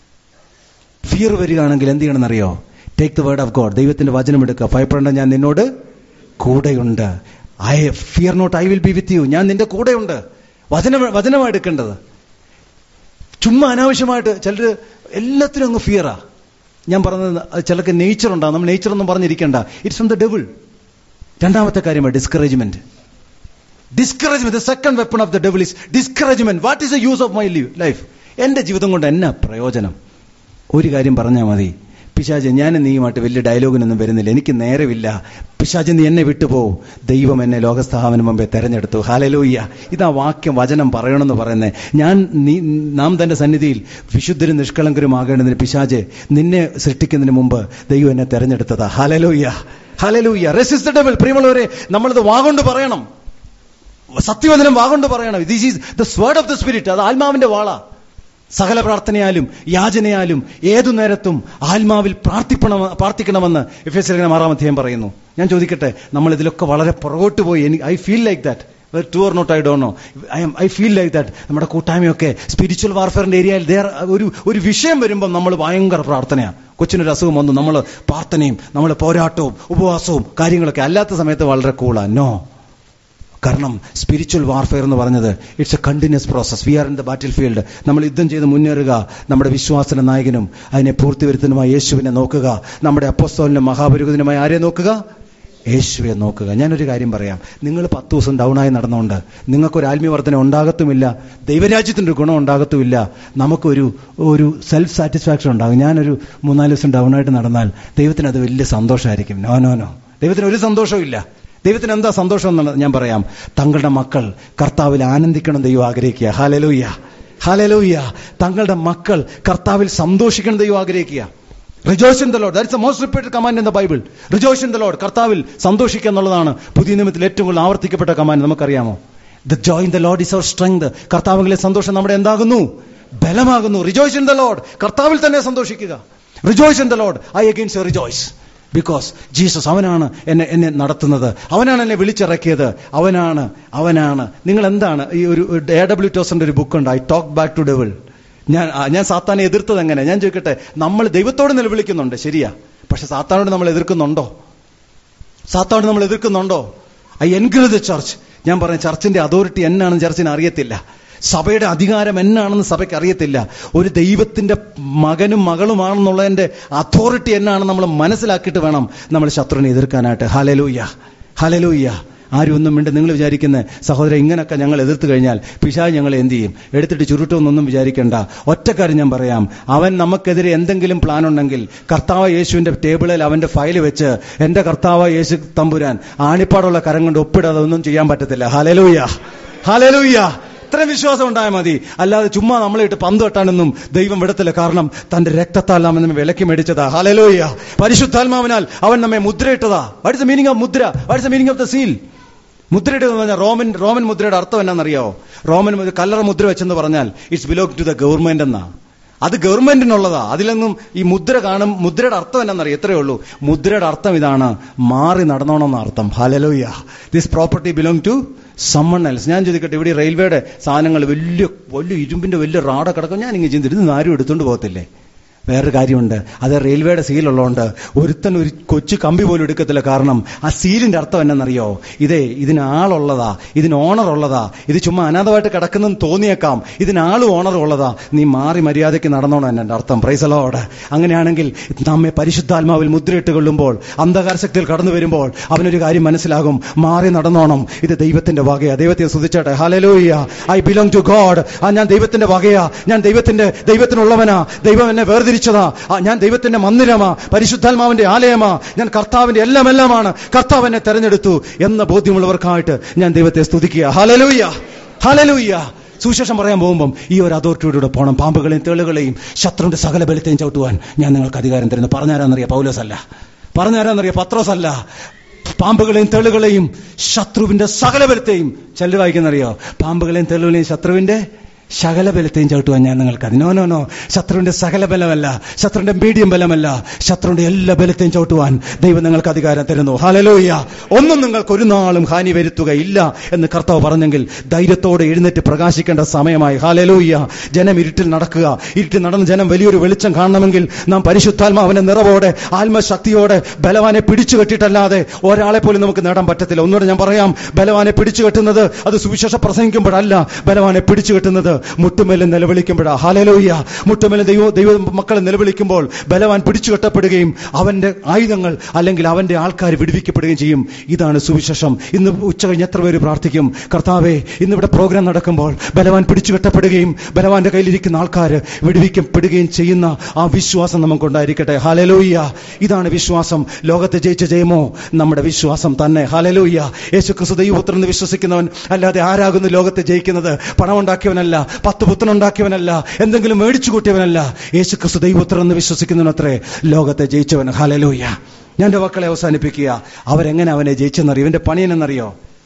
ഫിയർ വരികയാണെങ്കിൽ എന്ത് ചെയ്യണമെന്നറിയോ take the word of God ദൈവത്തിന്റെ വചനം എടുക്കുക ഭയപ്പെടേണ്ട ഞാൻ നിന്നോട് കൂടെയുണ്ട് I fear not I will be with you ഞാൻ നിന്റെ കൂടെയുണ്ട് വചനം വചനമാണ് എടുക്കേണ്ടത് ചുമ്മാ അനാവശ്യമായിട്ട് ചിലർ എല്ലാത്തിനും അങ്ങ് ഫിയറാ ഞാൻ പറഞ്ഞത് അത് ചിലർക്ക് നേച്ചർ ഉണ്ടാകും നമ്മൾ നേച്ചർ ഒന്നും പറഞ്ഞിരിക്കണ്ട ഇറ്റ്സ് ഫ്രം ദ ഡെവിൾ രണ്ടാമത്തെ കാര്യമാണ് discouragement discouragement the second weapon of the devil is discouragement what is the use of my life എന്റെ ജീവിതം കൊണ്ട് എന്നാ പ്രയോജനം ഒരു കാര്യം പറഞ്ഞാൽ മതി പിശാജ് ഞാൻ നീയുമായിട്ട് വലിയ ഡയലോഗിനൊന്നും വരുന്നില്ല എനിക്ക് നേരമില്ല പിശാജ് നീ എന്നെ വിട്ടുപോകും ദൈവം എന്നെ ലോകസ്ഥാപനം മുമ്പേ തെരഞ്ഞെടുത്തു ഹാലലൂയ്യ ഇതാ വാക്യം വചനം പറയണമെന്ന് പറയുന്നത് ഞാൻ നീ നാം തന്റെ സന്നിധിയിൽ വിശുദ്ധരും നിഷ്കളങ്കരും ആകേണ്ടതിന് പിശാജ് നിന്നെ സൃഷ്ടിക്കുന്നതിന് മുമ്പ് ദൈവം എന്നെ തെരഞ്ഞെടുത്തതാ ഹാലലൂയ്യ ഹാലലൂയ്യ റെസിസ്റ്റ് ഡബിൾ പ്രിയമുള്ളവരെ നമ്മളിത് വാഗൊണ്ട് പറയണം സത്യവചനം വാഗൊണ്ട് പറയണം this is the sword of the spirit അത് ആത്മാവിന്റെ വാള സകല പ്രാർത്ഥനയാലും യാചനയാലും ഏതു നേരത്തും ആത്മാവിൽ പ്രാർത്ഥിക്കണം പ്രാർത്ഥിക്കണമെന്ന് എഫ് എസ് ലേഖനം ആറാം അധ്യായം പറയുന്നു ഞാൻ ചോദിക്കട്ടെ നമ്മൾ ഇതിലൊക്കെ വളരെ പുറകോട്ട് പോയി എനിക്ക് I feel like that too or not I do know I I feel like that നമ്മുടെ കൂട്ടായ്മയൊക്കെ സ്പിരിച്വൽ വാർഫെയറിന്റെ ഏരിയയിൽ ദർ ഒരു ഒരു വിഷയം വരുമ്പോൾ നമ്മൾ ഭയങ്കര പ്രാർത്ഥനയാണ് കൊച്ചിനൊരു അസുഖം വന്നു നമ്മൾ പ്രാർത്ഥനയും നമ്മൾ പോരാട്ടവും ഉപവാസവും കാര്യങ്ങളൊക്കെ അല്ലാത്ത സമയത്ത് വളരെ കൂളാണ് നോ കാരണം സ്പിരിച്വൽ വാർഫെയർ എന്ന് പറഞ്ഞത് it's a continuous process we are in the battle field നമ്മൾ യുദ്ധം ചെയ്ത് മുന്നേറുക നമ്മുടെ വിശ്വാസന നായകനും അതിനെ പൂർത്തിവരുത്തുന്നതുമായ യേശുവിനെ നോക്കുക നമ്മുടെ അപ്പോസ്തോലിനും മഹാപുരോഹിതനുമായ ആരെ നോക്കുക യേശുവെ നോക്കുക ഞാനൊരു കാര്യം പറയാം നിങ്ങൾ പത്ത് ദിവസം ഡൗണായി നടന്നുകൊണ്ട് നിങ്ങൾക്കൊരു ആത്മീയവർദ്ധന ഉണ്ടാകത്തുമില്ല ദൈവരാജ്യത്തിൻ്റെ ഒരു ഗുണം ഉണ്ടാകത്തുമില്ല നമുക്കൊരു ഒരു സെൽഫ് സാറ്റിസ്ഫാക്ഷൻ ഉണ്ടാകും ഞാനൊരു മൂന്നാല് ദിവസം ഡൗണായിട്ട് നടന്നാൽ ദൈവത്തിന് അത് വലിയ സന്തോഷമായിരിക്കും നോ നോ നോ ദൈവത്തിന് ഒരു സന്തോഷവും ഇല്ല ദൈവത്തിന് എന്താ സന്തോഷം എന്നുള്ളത് ഞാൻ പറയാം തങ്ങളുടെ മക്കൾ കർത്താവിൽ ആനന്ദിക്കണം ദൈവം ആഗ്രഹിക്കുക ഹാലലൂയ്യ ഹാലലൂയ്യ തങ്ങളുടെ മക്കൾ കർത്താവിൽ സന്തോഷിക്കണം ദൈവം ആഗ്രഹിക്കുക rejoice in the Lord that's a most repeated command in the Bible rejoice in the Lord കർത്താവിൽ സന്തോഷിക്കുക എന്നുള്ളതാണ് പുതിയ നിയമത്തിൽ ഏറ്റവും കൂടുതൽ ആവർത്തിക്കപ്പെട്ട കമാൻഡ് നമുക്കറിയാമോ the joy in the Lord is our strength കർത്താവിലെ സന്തോഷം നമ്മുടെ എന്താകുന്നു ബലമാകുന്നു റിജോയ്സ് ഇൻ ദ ലോഡ് കർത്താവിൽ തന്നെ സന്തോഷിക്കുക rejoice in the Lord I again rejoice because Jesus അവനാണ് എന്നെ എന്നെ നടത്തുന്നത് അവനാണ് എന്നെ വിളിച്ചിറക്കിയത് അവനാണ് അവനാണ് നിങ്ങൾ എന്താണ് ഈ ഒരു എ ഡബ്ല്യു ടോസന്റെ ഒരു ബുക്കുണ്ട് I talk back to devil ഞാൻ ആ, ഞാൻ സാത്താനെ എതിർത്തത് എങ്ങനെ ഞാൻ ചോദിക്കട്ടെ നമ്മൾ ദൈവത്തോട് നിലവിളിക്കുന്നുണ്ട് ശരിയാ പക്ഷെ സാത്താനോട് നമ്മൾ എതിർക്കുന്നുണ്ടോ സാത്താനോട് നമ്മൾ എതിർക്കുന്നുണ്ടോ ഐ എൻകറേജ് ദ ചർച്ച് ഞാൻ പറഞ്ഞ ചർച്ചിന്റെ അതോറിറ്റി എന്നാണെന്ന് ചർച്ചിന് അറിയത്തില്ല സഭയുടെ അധികാരം എന്നാണെന്ന് സഭയ്ക്ക് അറിയത്തില്ല ഒരു ദൈവത്തിന്റെ മകനും മകളുമാണെന്നുള്ളതിന്റെ അതോറിറ്റി എന്നാണെന്ന് നമ്മൾ മനസ്സിലാക്കിയിട്ട് വേണം നമ്മൾ ശത്രുവിനെ എതിർക്കാനായിട്ട് ഹലലൂയ്യ ഹലലൂയ്യ ആരും ഒന്നും വേണ്ട നിങ്ങൾ വിചാരിക്കുന്ന സഹോദരൻ ഇങ്ങനൊക്കെ ഞങ്ങൾ എതിർത്ത് കഴിഞ്ഞാൽ പിശാജ് ഞങ്ങൾ എന്ത് ചെയ്യും എടുത്തിട്ട് ചുരുട്ടൊന്നൊന്നും വിചാരിക്കേണ്ട ഒറ്റക്കാര്യം ഞാൻ പറയാം അവൻ നമുക്കെതിരെ എന്തെങ്കിലും പ്ലാൻ ഉണ്ടെങ്കിൽ കർത്താവ് യേശുവിന്റെ ടേബിളിൽ അവന്റെ ഫയൽ വെച്ച് എന്റെ കർത്താവ് യേശു തമ്പുരാൻ ആണിപ്പാടുള്ള കരം കൊണ്ട് ഒപ്പിടാതെ ഒന്നും ചെയ്യാൻ പറ്റത്തില്ല ഹലലൂയ്യ ഹലലൂയ്യ ഇത്രയും വിശ്വാസം ഉണ്ടായാൽ മതി അല്ലാതെ ചുമ്മാ നമ്മളെ ഇട്ട് പന്ത് വെട്ടാനൊന്നും ദൈവം വിടത്തില്ല കാരണം തന്റെ രക്തത്താൽ നാം നമ്മെ വിലക്കി മേടിച്ചതാ ഹലലോയ്യ പരിശുദ്ധാത്മാവിനാൽ അവൻ നമ്മെ മുദ്രയിട്ടതാ വാട്സ് ദ മീനിങ് ഓഫ് മുദ്ര what's the meaning of the seal മുദ്രയുടെ എന്ന് പറഞ്ഞാൽ റോമൻ റോമൻ മുദ്രയുടെ അർത്ഥം എന്നാണെന്നറിയാവോ റോമൻ മുദ്ര- കല്ലറ മുദ്ര വെച്ചെന്ന് പറഞ്ഞാൽ it's belong to the government എന്നാ അത് ഗവൺമെന്റിനുള്ളതാ അതിലൊന്നും ഈ മുദ്ര കാണും മുദ്രയുടെ അർത്ഥം എന്നാണെന്നറിയാം എത്രയേ ഉള്ളൂ മുദ്രയുടെ അർത്ഥം ഇതാണ് മാറി നടന്നോണമെന്ന അർത്ഥം hallelujah this property belong to someone else ഞാൻ ചോദിക്കട്ടെ ഇവിടെ ഈ റെയിൽവേയുടെ സാധനങ്ങൾ വലിയ വലിയ ഇരുമ്പിന്റെ വലിയ റാട കിടക്കും ഞാൻ ഇങ്ങനെ ചിന്തിട്ട് ഇത് ആരും എടുത്തുകൊണ്ട് പോകത്തില്ലേ വേറൊരു കാര്യമുണ്ട് അത് റെയിൽവേയുടെ സീലുള്ളതുകൊണ്ട് ഒരുത്തൻ ഒരു കൊച്ചു കമ്പി പോലും എടുക്കത്തില്ല കാരണം ആ സീലിന്റെ അർത്ഥം എന്നറിയോ ഇതേ ഇതിന് ആളുള്ളതാ ഇതിന് ഓണർ ഉള്ളതാ ഇത് ചുമ്മാ അനാഥമായിട്ട് കിടക്കുന്നെന്ന് തോന്നിയേക്കാം ഇതിന് ആളും ഓണർ ഉള്ളതാ നീ മാറി മര്യാദയ്ക്ക് നടന്നോണം എന്നെ അർത്ഥം പ്രൈസലോട് അങ്ങനെയാണെങ്കിൽ നമ്മെ പരിശുദ്ധാത്മാവിൽ മുദ്രയിട്ട് കൊള്ളുമ്പോൾ അന്ധകാര ശക്തിയിൽ കടന്നു വരുമ്പോൾ അവനൊരു കാര്യം മനസ്സിലാകും മാറി നടന്നോണം ഇത് ദൈവത്തിന്റെ വകയാ ദൈവത്തെ സ്തുതിച്ചട്ടെ hallelujah I belong to God ആ ഞാൻ ദൈവത്തിന്റെ വകയാ ഞാൻ ദൈവത്തിന്റെ ദൈവത്തിനുള്ളവനാ ദൈവം എന്നെ വേർതിരിച്ചതാ ആ ഞാൻ ദൈവത്തിന്റെ മന്ദിരമാ പരിശുദ്ധാത്മാവിന്റെ ആലയമാ ഞാൻ കർത്താവിന്റെ എല്ലാം എല്ലാമാണ് കർത്താവ് എന്നെ തെരഞ്ഞെടുത്തു എന്ന ബോധ്യമുള്ളവർക്കായിട്ട് ഞാൻ ദൈവത്തെ സ്തുതിക്കുക ഹലലൂയ ഹലലൂയ സുവിശേഷം പറയാൻ പോകുമ്പം ഈ ഒരു അതോറിറ്റിയോടെ പോകണം പാമ്പുകളെയും തേളുകളെയും ശത്രുവിന്റെ സകല ബലത്തെയും ചവിട്ടുവാൻ ഞാൻ നിങ്ങൾക്ക് അധികാരം തരുന്നു പറഞ്ഞാരാന്നറിയാം പൗലോസ് അല്ല പറഞ്ഞാരാന്നറിയാം പത്രോസ് അല്ല പാമ്പുകളെയും തെളുകളെയും ശത്രുവിന്റെ സകല ബലത്തെയും ചിലർ വായിക്കുന്നറിയോ പാമ്പുകളെയും തെളുകളെയും ശത്രുവിന്റെ ശകല ബലത്തെയും ചവിട്ടുവാൻ ഞാൻ നിങ്ങൾക്ക് നോ നോ നോ ശത്രുവിന്റെ സകല ബലമല്ല ശത്രുവിന്റെ മീഡിയം ബലമല്ല ശത്രുവിന്റെ എല്ലാ ബലത്തെയും ചവിട്ടുവാൻ ദൈവം നിങ്ങൾക്ക് അധികാരം തരുന്നു ഹലലോയ്യ ഒന്നും നിങ്ങൾക്ക് ഒരു നാളും ഹാനി വരുത്തുകയില്ല എന്ന് കർത്താവ് പറഞ്ഞെങ്കിൽ ധൈര്യത്തോടെ എഴുന്നേറ്റ് പ്രകാശിക്കേണ്ട സമയമായി ഹാലലോയ്യ ജനം ഇരുട്ടിൽ നടക്കുക ഇരുട്ടിൽ നടന്ന് ജനം വലിയൊരു വെളിച്ചം കാണണമെങ്കിൽ നാം പരിശുദ്ധാത്മാവിന്റെ നിറവോടെ ആത്മശക്തിയോടെ ബലവാനെ പിടിച്ചു കെട്ടിയിട്ടല്ലാതെ ഒരാളെ പോലും നമുക്ക് നേടാൻ പറ്റത്തില്ല ഒന്നുകൂടെ ഞാൻ പറയാം ബലവാനെ പിടിച്ചു കെട്ടുന്നത് അത് സുവിശേഷ പ്രസംഗിക്കുമ്പോഴല്ല ബലവാനെ പിടിച്ചു കെട്ടുന്നത് മുട്ടുമേലെ നിലവിളിക്കുമ്പോഴാ ഹാലലോയ്യ മുട്ടുമേലെ ദൈവ ദൈവ മക്കളെ നിലവിളിക്കുമ്പോൾ ബലവാൻ പിടിച്ചു കെട്ടപ്പെടുകയും അവന്റെ ആയുധങ്ങൾ അല്ലെങ്കിൽ അവന്റെ ആൾക്കാർ വിടുവിക്കപ്പെടുകയും ചെയ്യും ഇതാണ് സുവിശേഷം ഇന്ന് ഉച്ച കഴിഞ്ഞ് എത്ര പേര് പ്രാർത്ഥിക്കും കർത്താവെ ഇന്നിവിടെ പ്രോഗ്രാം നടക്കുമ്പോൾ ബലവാൻ പിടിച്ചു കെട്ടപ്പെടുകയും ബലവാന്റെ കയ്യിലിരിക്കുന്ന ആൾക്കാർ വിടുവിക്കപ്പെടുകയും ചെയ്യുന്ന ആ വിശ്വാസം നമുക്കുണ്ടായിരിക്കട്ടെ ഹാലലോയ്യ ഇതാണ് വിശ്വാസം ലോകത്തെ ജയിച്ച ജയമോ നമ്മുടെ വിശ്വാസം തന്നെ ഹാലലോയ്യ യേശു ക്രിസ്തു ദൈവപുത്രൻ വിശ്വസിക്കുന്നവൻ അല്ലാതെ ആരാകുന്നു ലോകത്തെ ജയിക്കുന്നത് പണമുണ്ടാക്കിയവനല്ല പത്ത് പുത്രനുണ്ടാക്കിയവനല്ല എന്തെങ്കിലും മേടിച്ചു കൂട്ടിയവനല്ല യേശു ക്രിസ്തു ദൈവപുത്രൻ എന്ന് വിശ്വസിക്കുന്നവനത്രേ ലോകത്തെ ജയിച്ചവൻ ഹാലലോയ്യ ഞാൻ എൻ്റെ മക്കളെ അവസാനിപ്പിക്കുക അവരെങ്ങനെ അവനെ ജയിച്ചെന്നറിയോ ഇവന്റെ പണിയെന്നറിയോ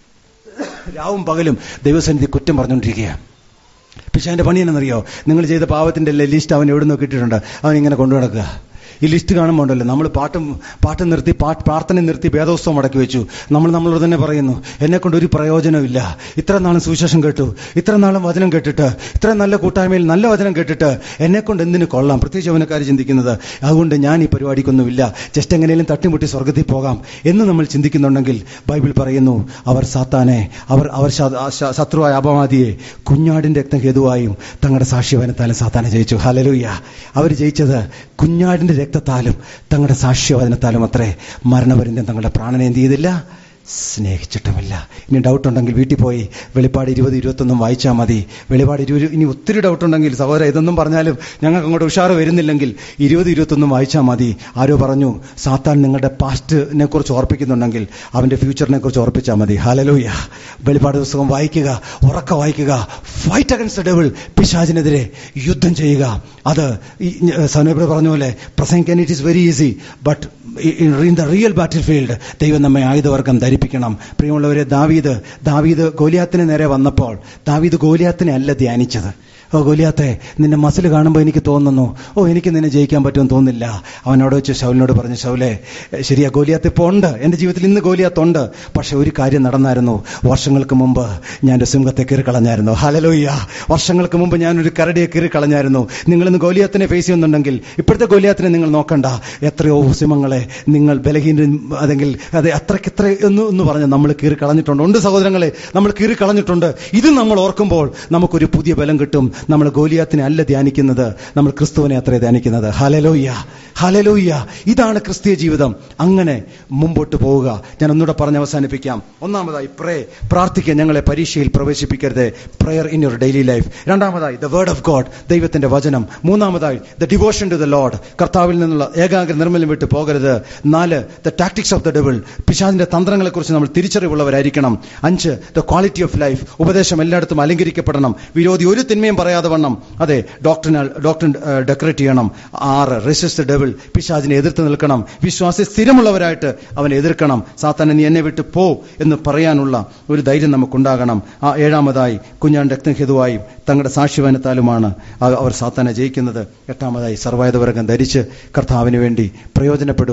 രാവും പകലും ദൈവസന്നിധി കുറ്റം പറഞ്ഞുകൊണ്ടിരിക്കുക പക്ഷെ അതിന്റെ പണി എന്നറിയോ നിങ്ങൾ ചെയ്ത പാവത്തിന്റെ ലിസ്റ്റ് അവൻ എവിടെ നിന്ന് കിട്ടിയിട്ടുണ്ട് അവൻ ഇങ്ങനെ കൊണ്ടു നടക്കുക ഈ ലിസ്റ്റ് കാണുമ്പോൾ ഉണ്ടല്ലോ നമ്മൾ പാട്ടും പാട്ട് നിർത്തി പാട്ട് പ്രാർത്ഥന നിർത്തി വേദോത്സവം മടക്കി വെച്ചു നമ്മൾ നമ്മളോട് തന്നെ പറയുന്നു എന്നെ കൊണ്ട് ഒരു പ്രയോജനമില്ല ഇത്ര നാളും സുവിശേഷം കേട്ടു ഇത്ര നാളും വചനം കേട്ടിട്ട് ഇത്ര നല്ല കൂട്ടായ്മയിൽ നല്ല വചനം കേട്ടിട്ട് എന്നെ കൊണ്ട് എന്തിനു കൊള്ളാം പ്രത്യേകിച്ച് അവനക്കാർ ചിന്തിക്കുന്നത് അതുകൊണ്ട് ഞാൻ ഈ പരിപാടിക്കൊന്നുമില്ല ജസ്റ്റ് എങ്ങനെയും തട്ടിമുട്ടി സ്വർഗത്തിൽ പോകാം എന്ന് നമ്മൾ ചിന്തിക്കുന്നുണ്ടെങ്കിൽ ബൈബിൾ പറയുന്നു അവർ സാത്താനെ അവർ അവർ ശ- ആ ശ- ശത്രുവായ അപവാദിയെ കുഞ്ഞാടിന്റെ രക്തം ഹേതുവായും തങ്ങളുടെ സാക്ഷ്യവചനത്താലും സാത്താനെ ജയിച്ചു ഹലലൂയ അവർ ജയിച്ചത് കുഞ്ഞാടിന്റെ രക്തത്താലും തങ്ങളുടെ സാക്ഷ്യവചനത്താലും അത്രേ മരണപര്യന്തം തങ്ങളുടെ പ്രാണനെ എന്ത് ചെയ്തില്ല സ്നേഹിച്ചിട്ടുമില്ല ഇനി ഡൗട്ട് ഉണ്ടെങ്കിൽ വീട്ടിൽ പോയി വെളിപ്പാട് ഇരുപത് ഇരുപത്തൊന്നും വായിച്ചാൽ മതി വെളിപാട് ഇരുപത് ഇനി ഒത്തിരി ഡൗട്ട് ഉണ്ടെങ്കിൽ സഹോദര ഇതൊന്നും പറഞ്ഞാലും ഞങ്ങൾക്ക് അങ്ങോട്ട് ഉഷാറ് വരുന്നില്ലെങ്കിൽ ഇരുപത് ഇരുപത്തൊന്നും വായിച്ചാൽ മതി ആരോ പറഞ്ഞു സാത്താൻ നിങ്ങളുടെ പാസ്റ്റിനെ കുറിച്ച് ഓർപ്പിക്കുന്നുണ്ടെങ്കിൽ അവന്റെ ഫ്യൂച്ചറിനെ കുറിച്ച് ഓർപ്പിച്ചാൽ മതി ഹാലലൂയ വെളിപാട് പുസ്തകം വായിക്കുക ഉറക്ക വായിക്കുക ഫൈറ്റ് അഗൻസ്റ്റ് ഡെവിൾ പിശാചിനെതിരെ യുദ്ധം ചെയ്യുക അത് സനോബ് പറഞ്ഞ പോലെ പ്രസംഗിക്കാൻ it is very easy but in the real battle field ദൈവം നമ്മെ ആയുധവർഗം ധരിപ്പിക്കണം പ്രിയമുള്ളവരെ ദാവീദ് ദാവീദ് ഗോലിയാത്തിന് നേരെ വന്നപ്പോൾ ദാവീദ് ഗോലിയാത്തിനെ അല്ല ധ്യാനിച്ചത് ഓ ഗോലിയാത്തെ നിന്റെ മസിൽ കാണുമ്പോൾ എനിക്ക് തോന്നുന്നു ഓ എനിക്ക് നിന്നെ ജയിക്കാൻ പറ്റുമെന്ന് തോന്നുന്നില്ല അവനോട് വെച്ച് ശൗലിനോട് പറഞ്ഞു ശൗലെ ശരിയാ ഗോലിയാത്ത് ഇപ്പോൾ ഉണ്ട് എൻ്റെ ജീവിതത്തിൽ ഇന്ന് ഗോലിയാത്തുണ്ട് പക്ഷെ ഒരു കാര്യം നടന്നായിരുന്നു വർഷങ്ങൾക്ക് മുമ്പ് ഞാൻ ഒരു സിംഹത്തെ കീറി കളഞ്ഞായിരുന്നു ഹലലോയ്യ വർഷങ്ങൾക്ക് മുമ്പ് ഞാനൊരു കരടിയെ കീറി കളഞ്ഞായിരുന്നു നിങ്ങൾ ഇന്ന് ഗോലിയാത്തിനെ ഫേസ് ചെയ്യുന്നുണ്ടെങ്കിൽ ഇപ്പോഴത്തെ ഗോലിയാത്തിനെ നിങ്ങൾ നോക്കണ്ട എത്രയോ സിംഹങ്ങളെ നിങ്ങൾ ബലഹീന അതെങ്കിൽ അതെ അത്രയ്ക്ക് ഇത്ര എന്ന് എന്ന് പറഞ്ഞ് നമ്മൾ കീറി കളഞ്ഞിട്ടുണ്ട് ഉണ്ട് സഹോദരങ്ങളെ നമ്മൾ കീറി കളഞ്ഞിട്ടുണ്ട് ഇത് നമ്മൾ ഓർക്കുമ്പോൾ നമുക്കൊരു പുതിയ ബലം കിട്ടും നമ്മൾ ഗോലിയാത്തിനെ അല്ല ധ്യാനിക്കുന്നത് നമ്മൾ ക്രിസ്തുവിനെ അത്രേ ധ്യാനിക്കുന്നത് ഹലലോയ്യ ഹലലോയ്യ ഇതാണ് ക്രിസ്തീയ ജീവിതം അങ്ങനെ മുമ്പോട്ട് പോവുക ഞാൻ ഒന്നുകൂടെ പറഞ്ഞ് അവസാനിപ്പിക്കാം ഒന്നാമതായി പ്രേ പ്രാർത്ഥിക്കുക ഞങ്ങളെ പരീക്ഷയിൽ പ്രവേശിപ്പിക്കരുത് prayer in your daily life രണ്ടാമതായി ദ വേർഡ് ഓഫ് ഗോഡ് ദൈവത്തിന്റെ വചനം മൂന്നാമതായി the devotion to the Lord കർത്താവിൽ നിന്നുള്ള ഏകാഗ്ര നിർമ്മലം വിട്ട് പോകരുത് നാല് the tactics of the devil പിശാദിന്റെ തന്ത്രങ്ങളെക്കുറിച്ച് നമ്മൾ തിരിച്ചറിവുള്ളവരായിരിക്കണം അഞ്ച് ദ ക്വാളിറ്റി ഓഫ് ലൈഫ് ഉപദേശം എല്ലായിടത്തും അലങ്കരിക്കപ്പെടണം വിരോധി ഒരു തിന്മയും പറയാതെ വണ്ണം അതെ ഡോക്ടറിനാൽ ഡോക്ടർ ഡെക്കറേറ്റ് ചെയ്യണം ആറ് റെസിസ്റ്റ് ഡെവിൾ പിശാചിനെ എതിർത്ത് നിൽക്കണം വിശ്വാസി സ്ഥിരമുള്ളവരായിട്ട് അവനെ എതിർക്കണം സാത്താനെ നീ എന്നെ വിട്ട് പോ എന്ന് പറയാനുള്ള ഒരു ധൈര്യം നമുക്കുണ്ടാകണം ആ ഏഴാമതായി കുഞ്ഞാൻ രക്തഹേതുവായും തങ്ങളുടെ സാക്ഷ്യവനത്താലുമാണ് ആ- അവർ സാത്താനെ ജയിക്കുന്നത് എട്ടാമതായി സർവായുധവർഗം ധരിച്ച് കർത്താവിന് വേണ്ടി പ്രയോജനപ്പെടുവാൻ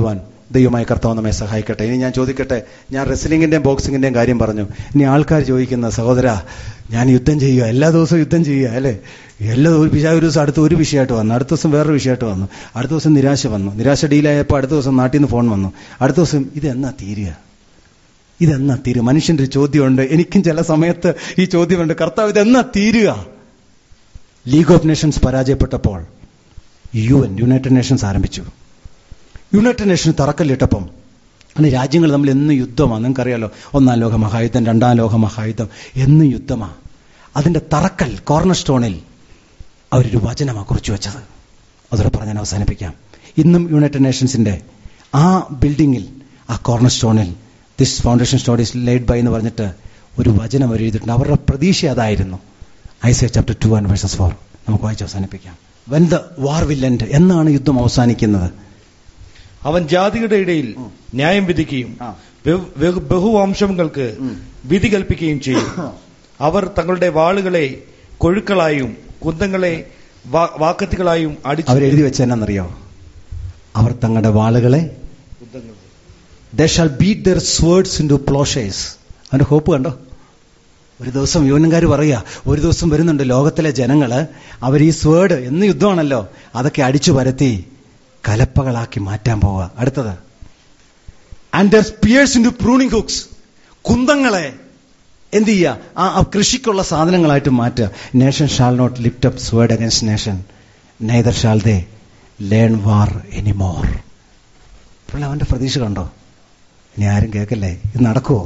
ദൈവമായ കർത്താവ് നമ്മെ സഹായിക്കട്ടെ ഇനി ഞാൻ ചോദിക്കട്ടെ ഞാൻ റെസ്ലിംഗിന്റെയും ബോക്സിംഗിന്റെയും കാര്യം പറഞ്ഞു ഇനി ആൾക്കാർ ചോദിക്കുന്ന സഹോദര ഞാൻ യുദ്ധം ചെയ്യുക എല്ലാ ദിവസവും യുദ്ധം ചെയ്യുക അല്ലേ എല്ലാ ഒരു വിഷയം ഒരു ദിവസം അടുത്ത ഒരു വിഷയമായിട്ട് വന്നു അടുത്ത ദിവസം വേറൊരു വിഷയമായിട്ട് വന്നു അടുത്ത ദിവസം നിരാശ വന്നു നിരാശ ഡീലായപ്പോൾ അടുത്ത ദിവസം നാട്ടിൽ നിന്ന് ഫോൺ വന്നു അടുത്ത ദിവസം ഇത് എന്നാ തീരുക ഇതെന്നാ തീരുക മനുഷ്യന്റെ ഒരു ചോദ്യമുണ്ട് എനിക്കും ചില സമയത്ത് ഈ ചോദ്യമുണ്ട് കർത്താവ് ഇതെന്നാ തീരുക ലീഗ് ഓഫ് നേഷൻസ് പരാജയപ്പെട്ടപ്പോൾ യു എൻ യുണൈറ്റഡ് നേഷൻസ് ആരംഭിച്ചു യുണൈറ്റഡ് നേഷൻസ് തറക്കല്ലിട്ടപ്പം അന്ന് രാജ്യങ്ങൾ തമ്മിൽ എന്നും യുദ്ധമാണ് നിങ്ങൾക്കറിയാലോ ഒന്നാം ലോക മഹായുദ്ധം രണ്ടാം ലോക മഹായുദ്ധം എന്നും യുദ്ധമാണ് അതിന്റെ തറക്കൽ കോർണർ സ്റ്റോണിൽ അവരൊരു വചനമാണ് കുറിച്ചു വെച്ചത് അതോടെ പറഞ്ഞാൽ അവസാനിപ്പിക്കാം ഇന്നും യുണൈറ്റഡ് നേഷൻസിന്റെ ആ ബിൽഡിങ്ങിൽ ആ കോർണർ സ്റ്റോണിൽ this foundation stone is laid by എന്ന് പറഞ്ഞിട്ട് ഒരു വചനം അവർ എഴുതിയിട്ടുണ്ട് അവരുടെ പ്രതീക്ഷ അതായിരുന്നു Isaiah chapter two and verses four നമുക്ക് വായിച്ച് അവസാനിപ്പിക്കാം when the war will end എന്നാണ് യുദ്ധം അവസാനിക്കുന്നത് അവൻ ജാതികളുടെ ഇടയിൽ ന്യായം വിധിക്കുകയും ആ. ബഹു- ബഹു- ബഹുവംശങ്ങൾക്ക് ഉം. വിധി കൽപ്പിക്കുകയും ചെയ്യും അവർ തങ്ങളുടെ വാളുകളെ കൊഴുക്കളായും കുന്തങ്ങളെ വാ- വാക്കത്തികളായും അടിച്ചു അവരെഴുതി വെച്ച എന്നാണെന്നറിയോ അവർ തങ്ങളുടെ വാളുകളെ കുന്തങ്ങൾ. They shall beat their swords into ploughshares അവന്റെ ഹോപ്പ് കണ്ടോ ഒരു ദിവസം യുവനക്കാർ പറയുക ഒരു ദിവസം വരുന്നുണ്ട് ലോകത്തിലെ ജനങ്ങള് അവർ ഈ സ്വേർഡ് എന്ന് യുദ്ധമാണല്ലോ അതൊക്കെ അടിച്ചു പരത്തി കലപ്പകളാക്കി മാറ്റാൻ പോവുക അടുത്തത് and their spears into pruning hooks കുന്തങ്ങളെ എന്ത് ചെയ്യുക ആ ആ കൃഷിക്കുള്ള സാധനങ്ങളായിട്ട് മാറ്റുക nation shall not lift up sword against nation neither shall they learn war anymore ഇപ്പോൾ അവന്റെ പ്രതീക്ഷ കണ്ടോ ഇനി ആരും കേൾക്കല്ലേ ഇത് നടക്കുവോ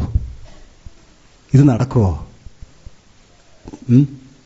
ഇത് നടക്കുവോ ഉം?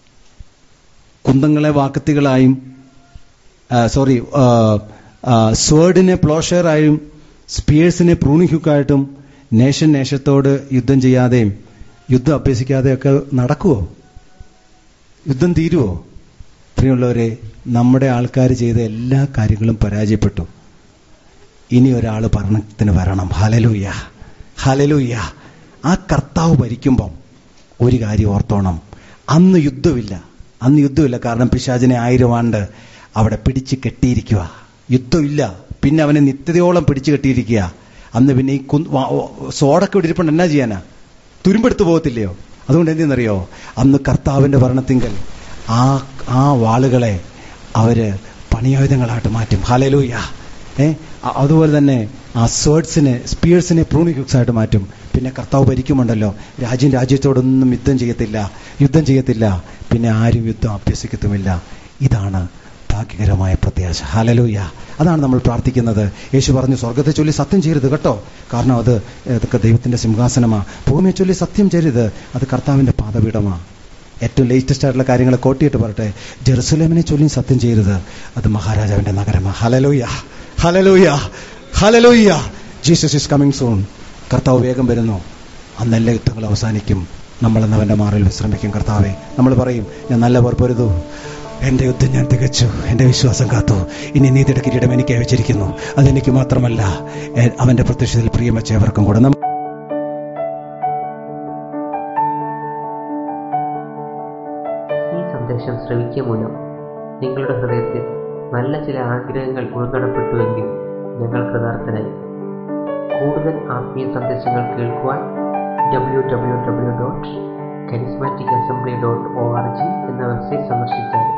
കുന്തങ്ങളെ വാക്കത്തികളായും സോറി സ്വേർഡിനെ പ്ലോഷറായും സ്പിയേഴ്സിനെ പ്രൂണിഹുക്കായിട്ടും നേഷൻ നേഷത്തോട് യുദ്ധം ചെയ്യാതെയും യുദ്ധം അഭ്യസിക്കാതെയൊക്കെ നടക്കുവോ യുദ്ധം തീരുവോ പ്രിയമുള്ളവരെ നമ്മുടെ ആൾക്കാർ ചെയ്ത എല്ലാ കാര്യങ്ങളും പരാജയപ്പെട്ടു ഇനി ഒരാൾ ഭരണത്തിന് വരണം ഹലലൂയ ഹലലൂയ ആ കർത്താവ് ഭരിക്കുമ്പം ഒരു കാര്യം ഓർത്തോണം അന്ന് യുദ്ധമില്ല അന്ന് യുദ്ധമില്ല കാരണം പിശാചിനെ ആയിരം ആണ്ട് അവിടെ പിടിച്ച് കെട്ടിയിരിക്കുക യുദ്ധമില്ല പിന്നെ അവനെ നിത്യതയോളം പിടിച്ചു കെട്ടിയിരിക്കുക അന്ന് പിന്നെ ഈ കു- വാ- സോഡൊക്കെ ഇവിടെ ഇരിപ്പുണ്ട് എന്നാ ചെയ്യാനാ തുരുമ്പെടുത്ത് പോകത്തില്ലയോ അതുകൊണ്ട് എന്തെന്നറിയോ അന്ന് കർത്താവിന്റെ ഭരണത്തിങ്കൽ ആ ആ വാളുകളെ അവര് പണിയായുധങ്ങളായിട്ട് മാറ്റും ഹലലൂയ ഏ അ- അതുപോലെ തന്നെ ആ സേർഡ്സിനെ സ്പിയേഴ്സിനെ പ്രൂണിക്സ് ആയിട്ട് മാറ്റും പിന്നെ കർത്താവ് ഭരിക്കുമുണ്ടല്ലോ രാജ്യം രാജ്യത്തോടൊന്നും യുദ്ധം ചെയ്യത്തില്ല യുദ്ധം ചെയ്യത്തില്ല പിന്നെ ആരും യുദ്ധം അഭ്യസിക്കത്തുമില്ല ഇതാണ് ഭാഗ്യകരമായ പ്രത്യാശ ഹലലൂയ അതാണ് നമ്മൾ പ്രാർത്ഥിക്കുന്നത് യേശു പറഞ്ഞു സ്വർഗത്തെ ചൊല്ലി സത്യം ചെയ്യരുത് കേട്ടോ കാരണം അത് ഇതൊക്കെ ദൈവത്തിന്റെ സിംഹാസനമാ ഭൂമിയെ ചൊല്ലി സത്യം ചെയ്യരുത് അത് കർത്താവിന്റെ പാദപീഠമാ ഏറ്റവും ലേറ്റസ്റ്റ് ആയിട്ടുള്ള കാര്യങ്ങൾ കോട്ടിയിട്ട് പറട്ടെ ജെറുസലേമിനെ ചൊല്ലി സത്യം ചെയ്യരുത് അത് മഹാരാജാവിന്റെ നഗരമാ hallelujah hallelujah hallelujah Jesus is coming soon കർത്താവ് വേഗം വരുന്നു അന്ന് എല്ലാ യുദ്ധങ്ങൾ അവസാനിക്കും നമ്മളെന്ന് അവന്റെ മാറിൽ വിശ്രമിക്കും കർത്താവെ നമ്മൾ പറയും ഞാൻ നല്ല പേർ പൊരുതു എന്റെ യുദ്ധം ഞാൻ തികച്ചു എന്റെ വിശ്വാസം കാത്തു ഇനി നീതിയുടെ കിരീടം എനിക്ക് വെച്ചിരിക്കുന്നു അതെനിക്ക് മാത്രമല്ല എ- അവന്റെ പ്രത്യക്ഷത്തിൽ പ്രിയം വെച്ചവർക്കും കൂടെ നമ്മ- ഈ സന്ദേശം ശ്രവിക്കുക മൂലം നിങ്ങളുടെ ഹൃദയത്തിൽ നല്ല ചില ആഗ്രഹങ്ങൾ ഉൾക്കടപ്പെട്ടുവെങ്കിൽ ഞങ്ങൾ കൃതാർത്ഥനായി കൂടുതൽ ആത്മീയ സന്ദേശങ്ങൾ കേൾക്കുവാൻ W W W dot charismatic assembly dot O R G എന്ന വെബ്സൈറ്റ് സന്ദർശിച്ചാൽ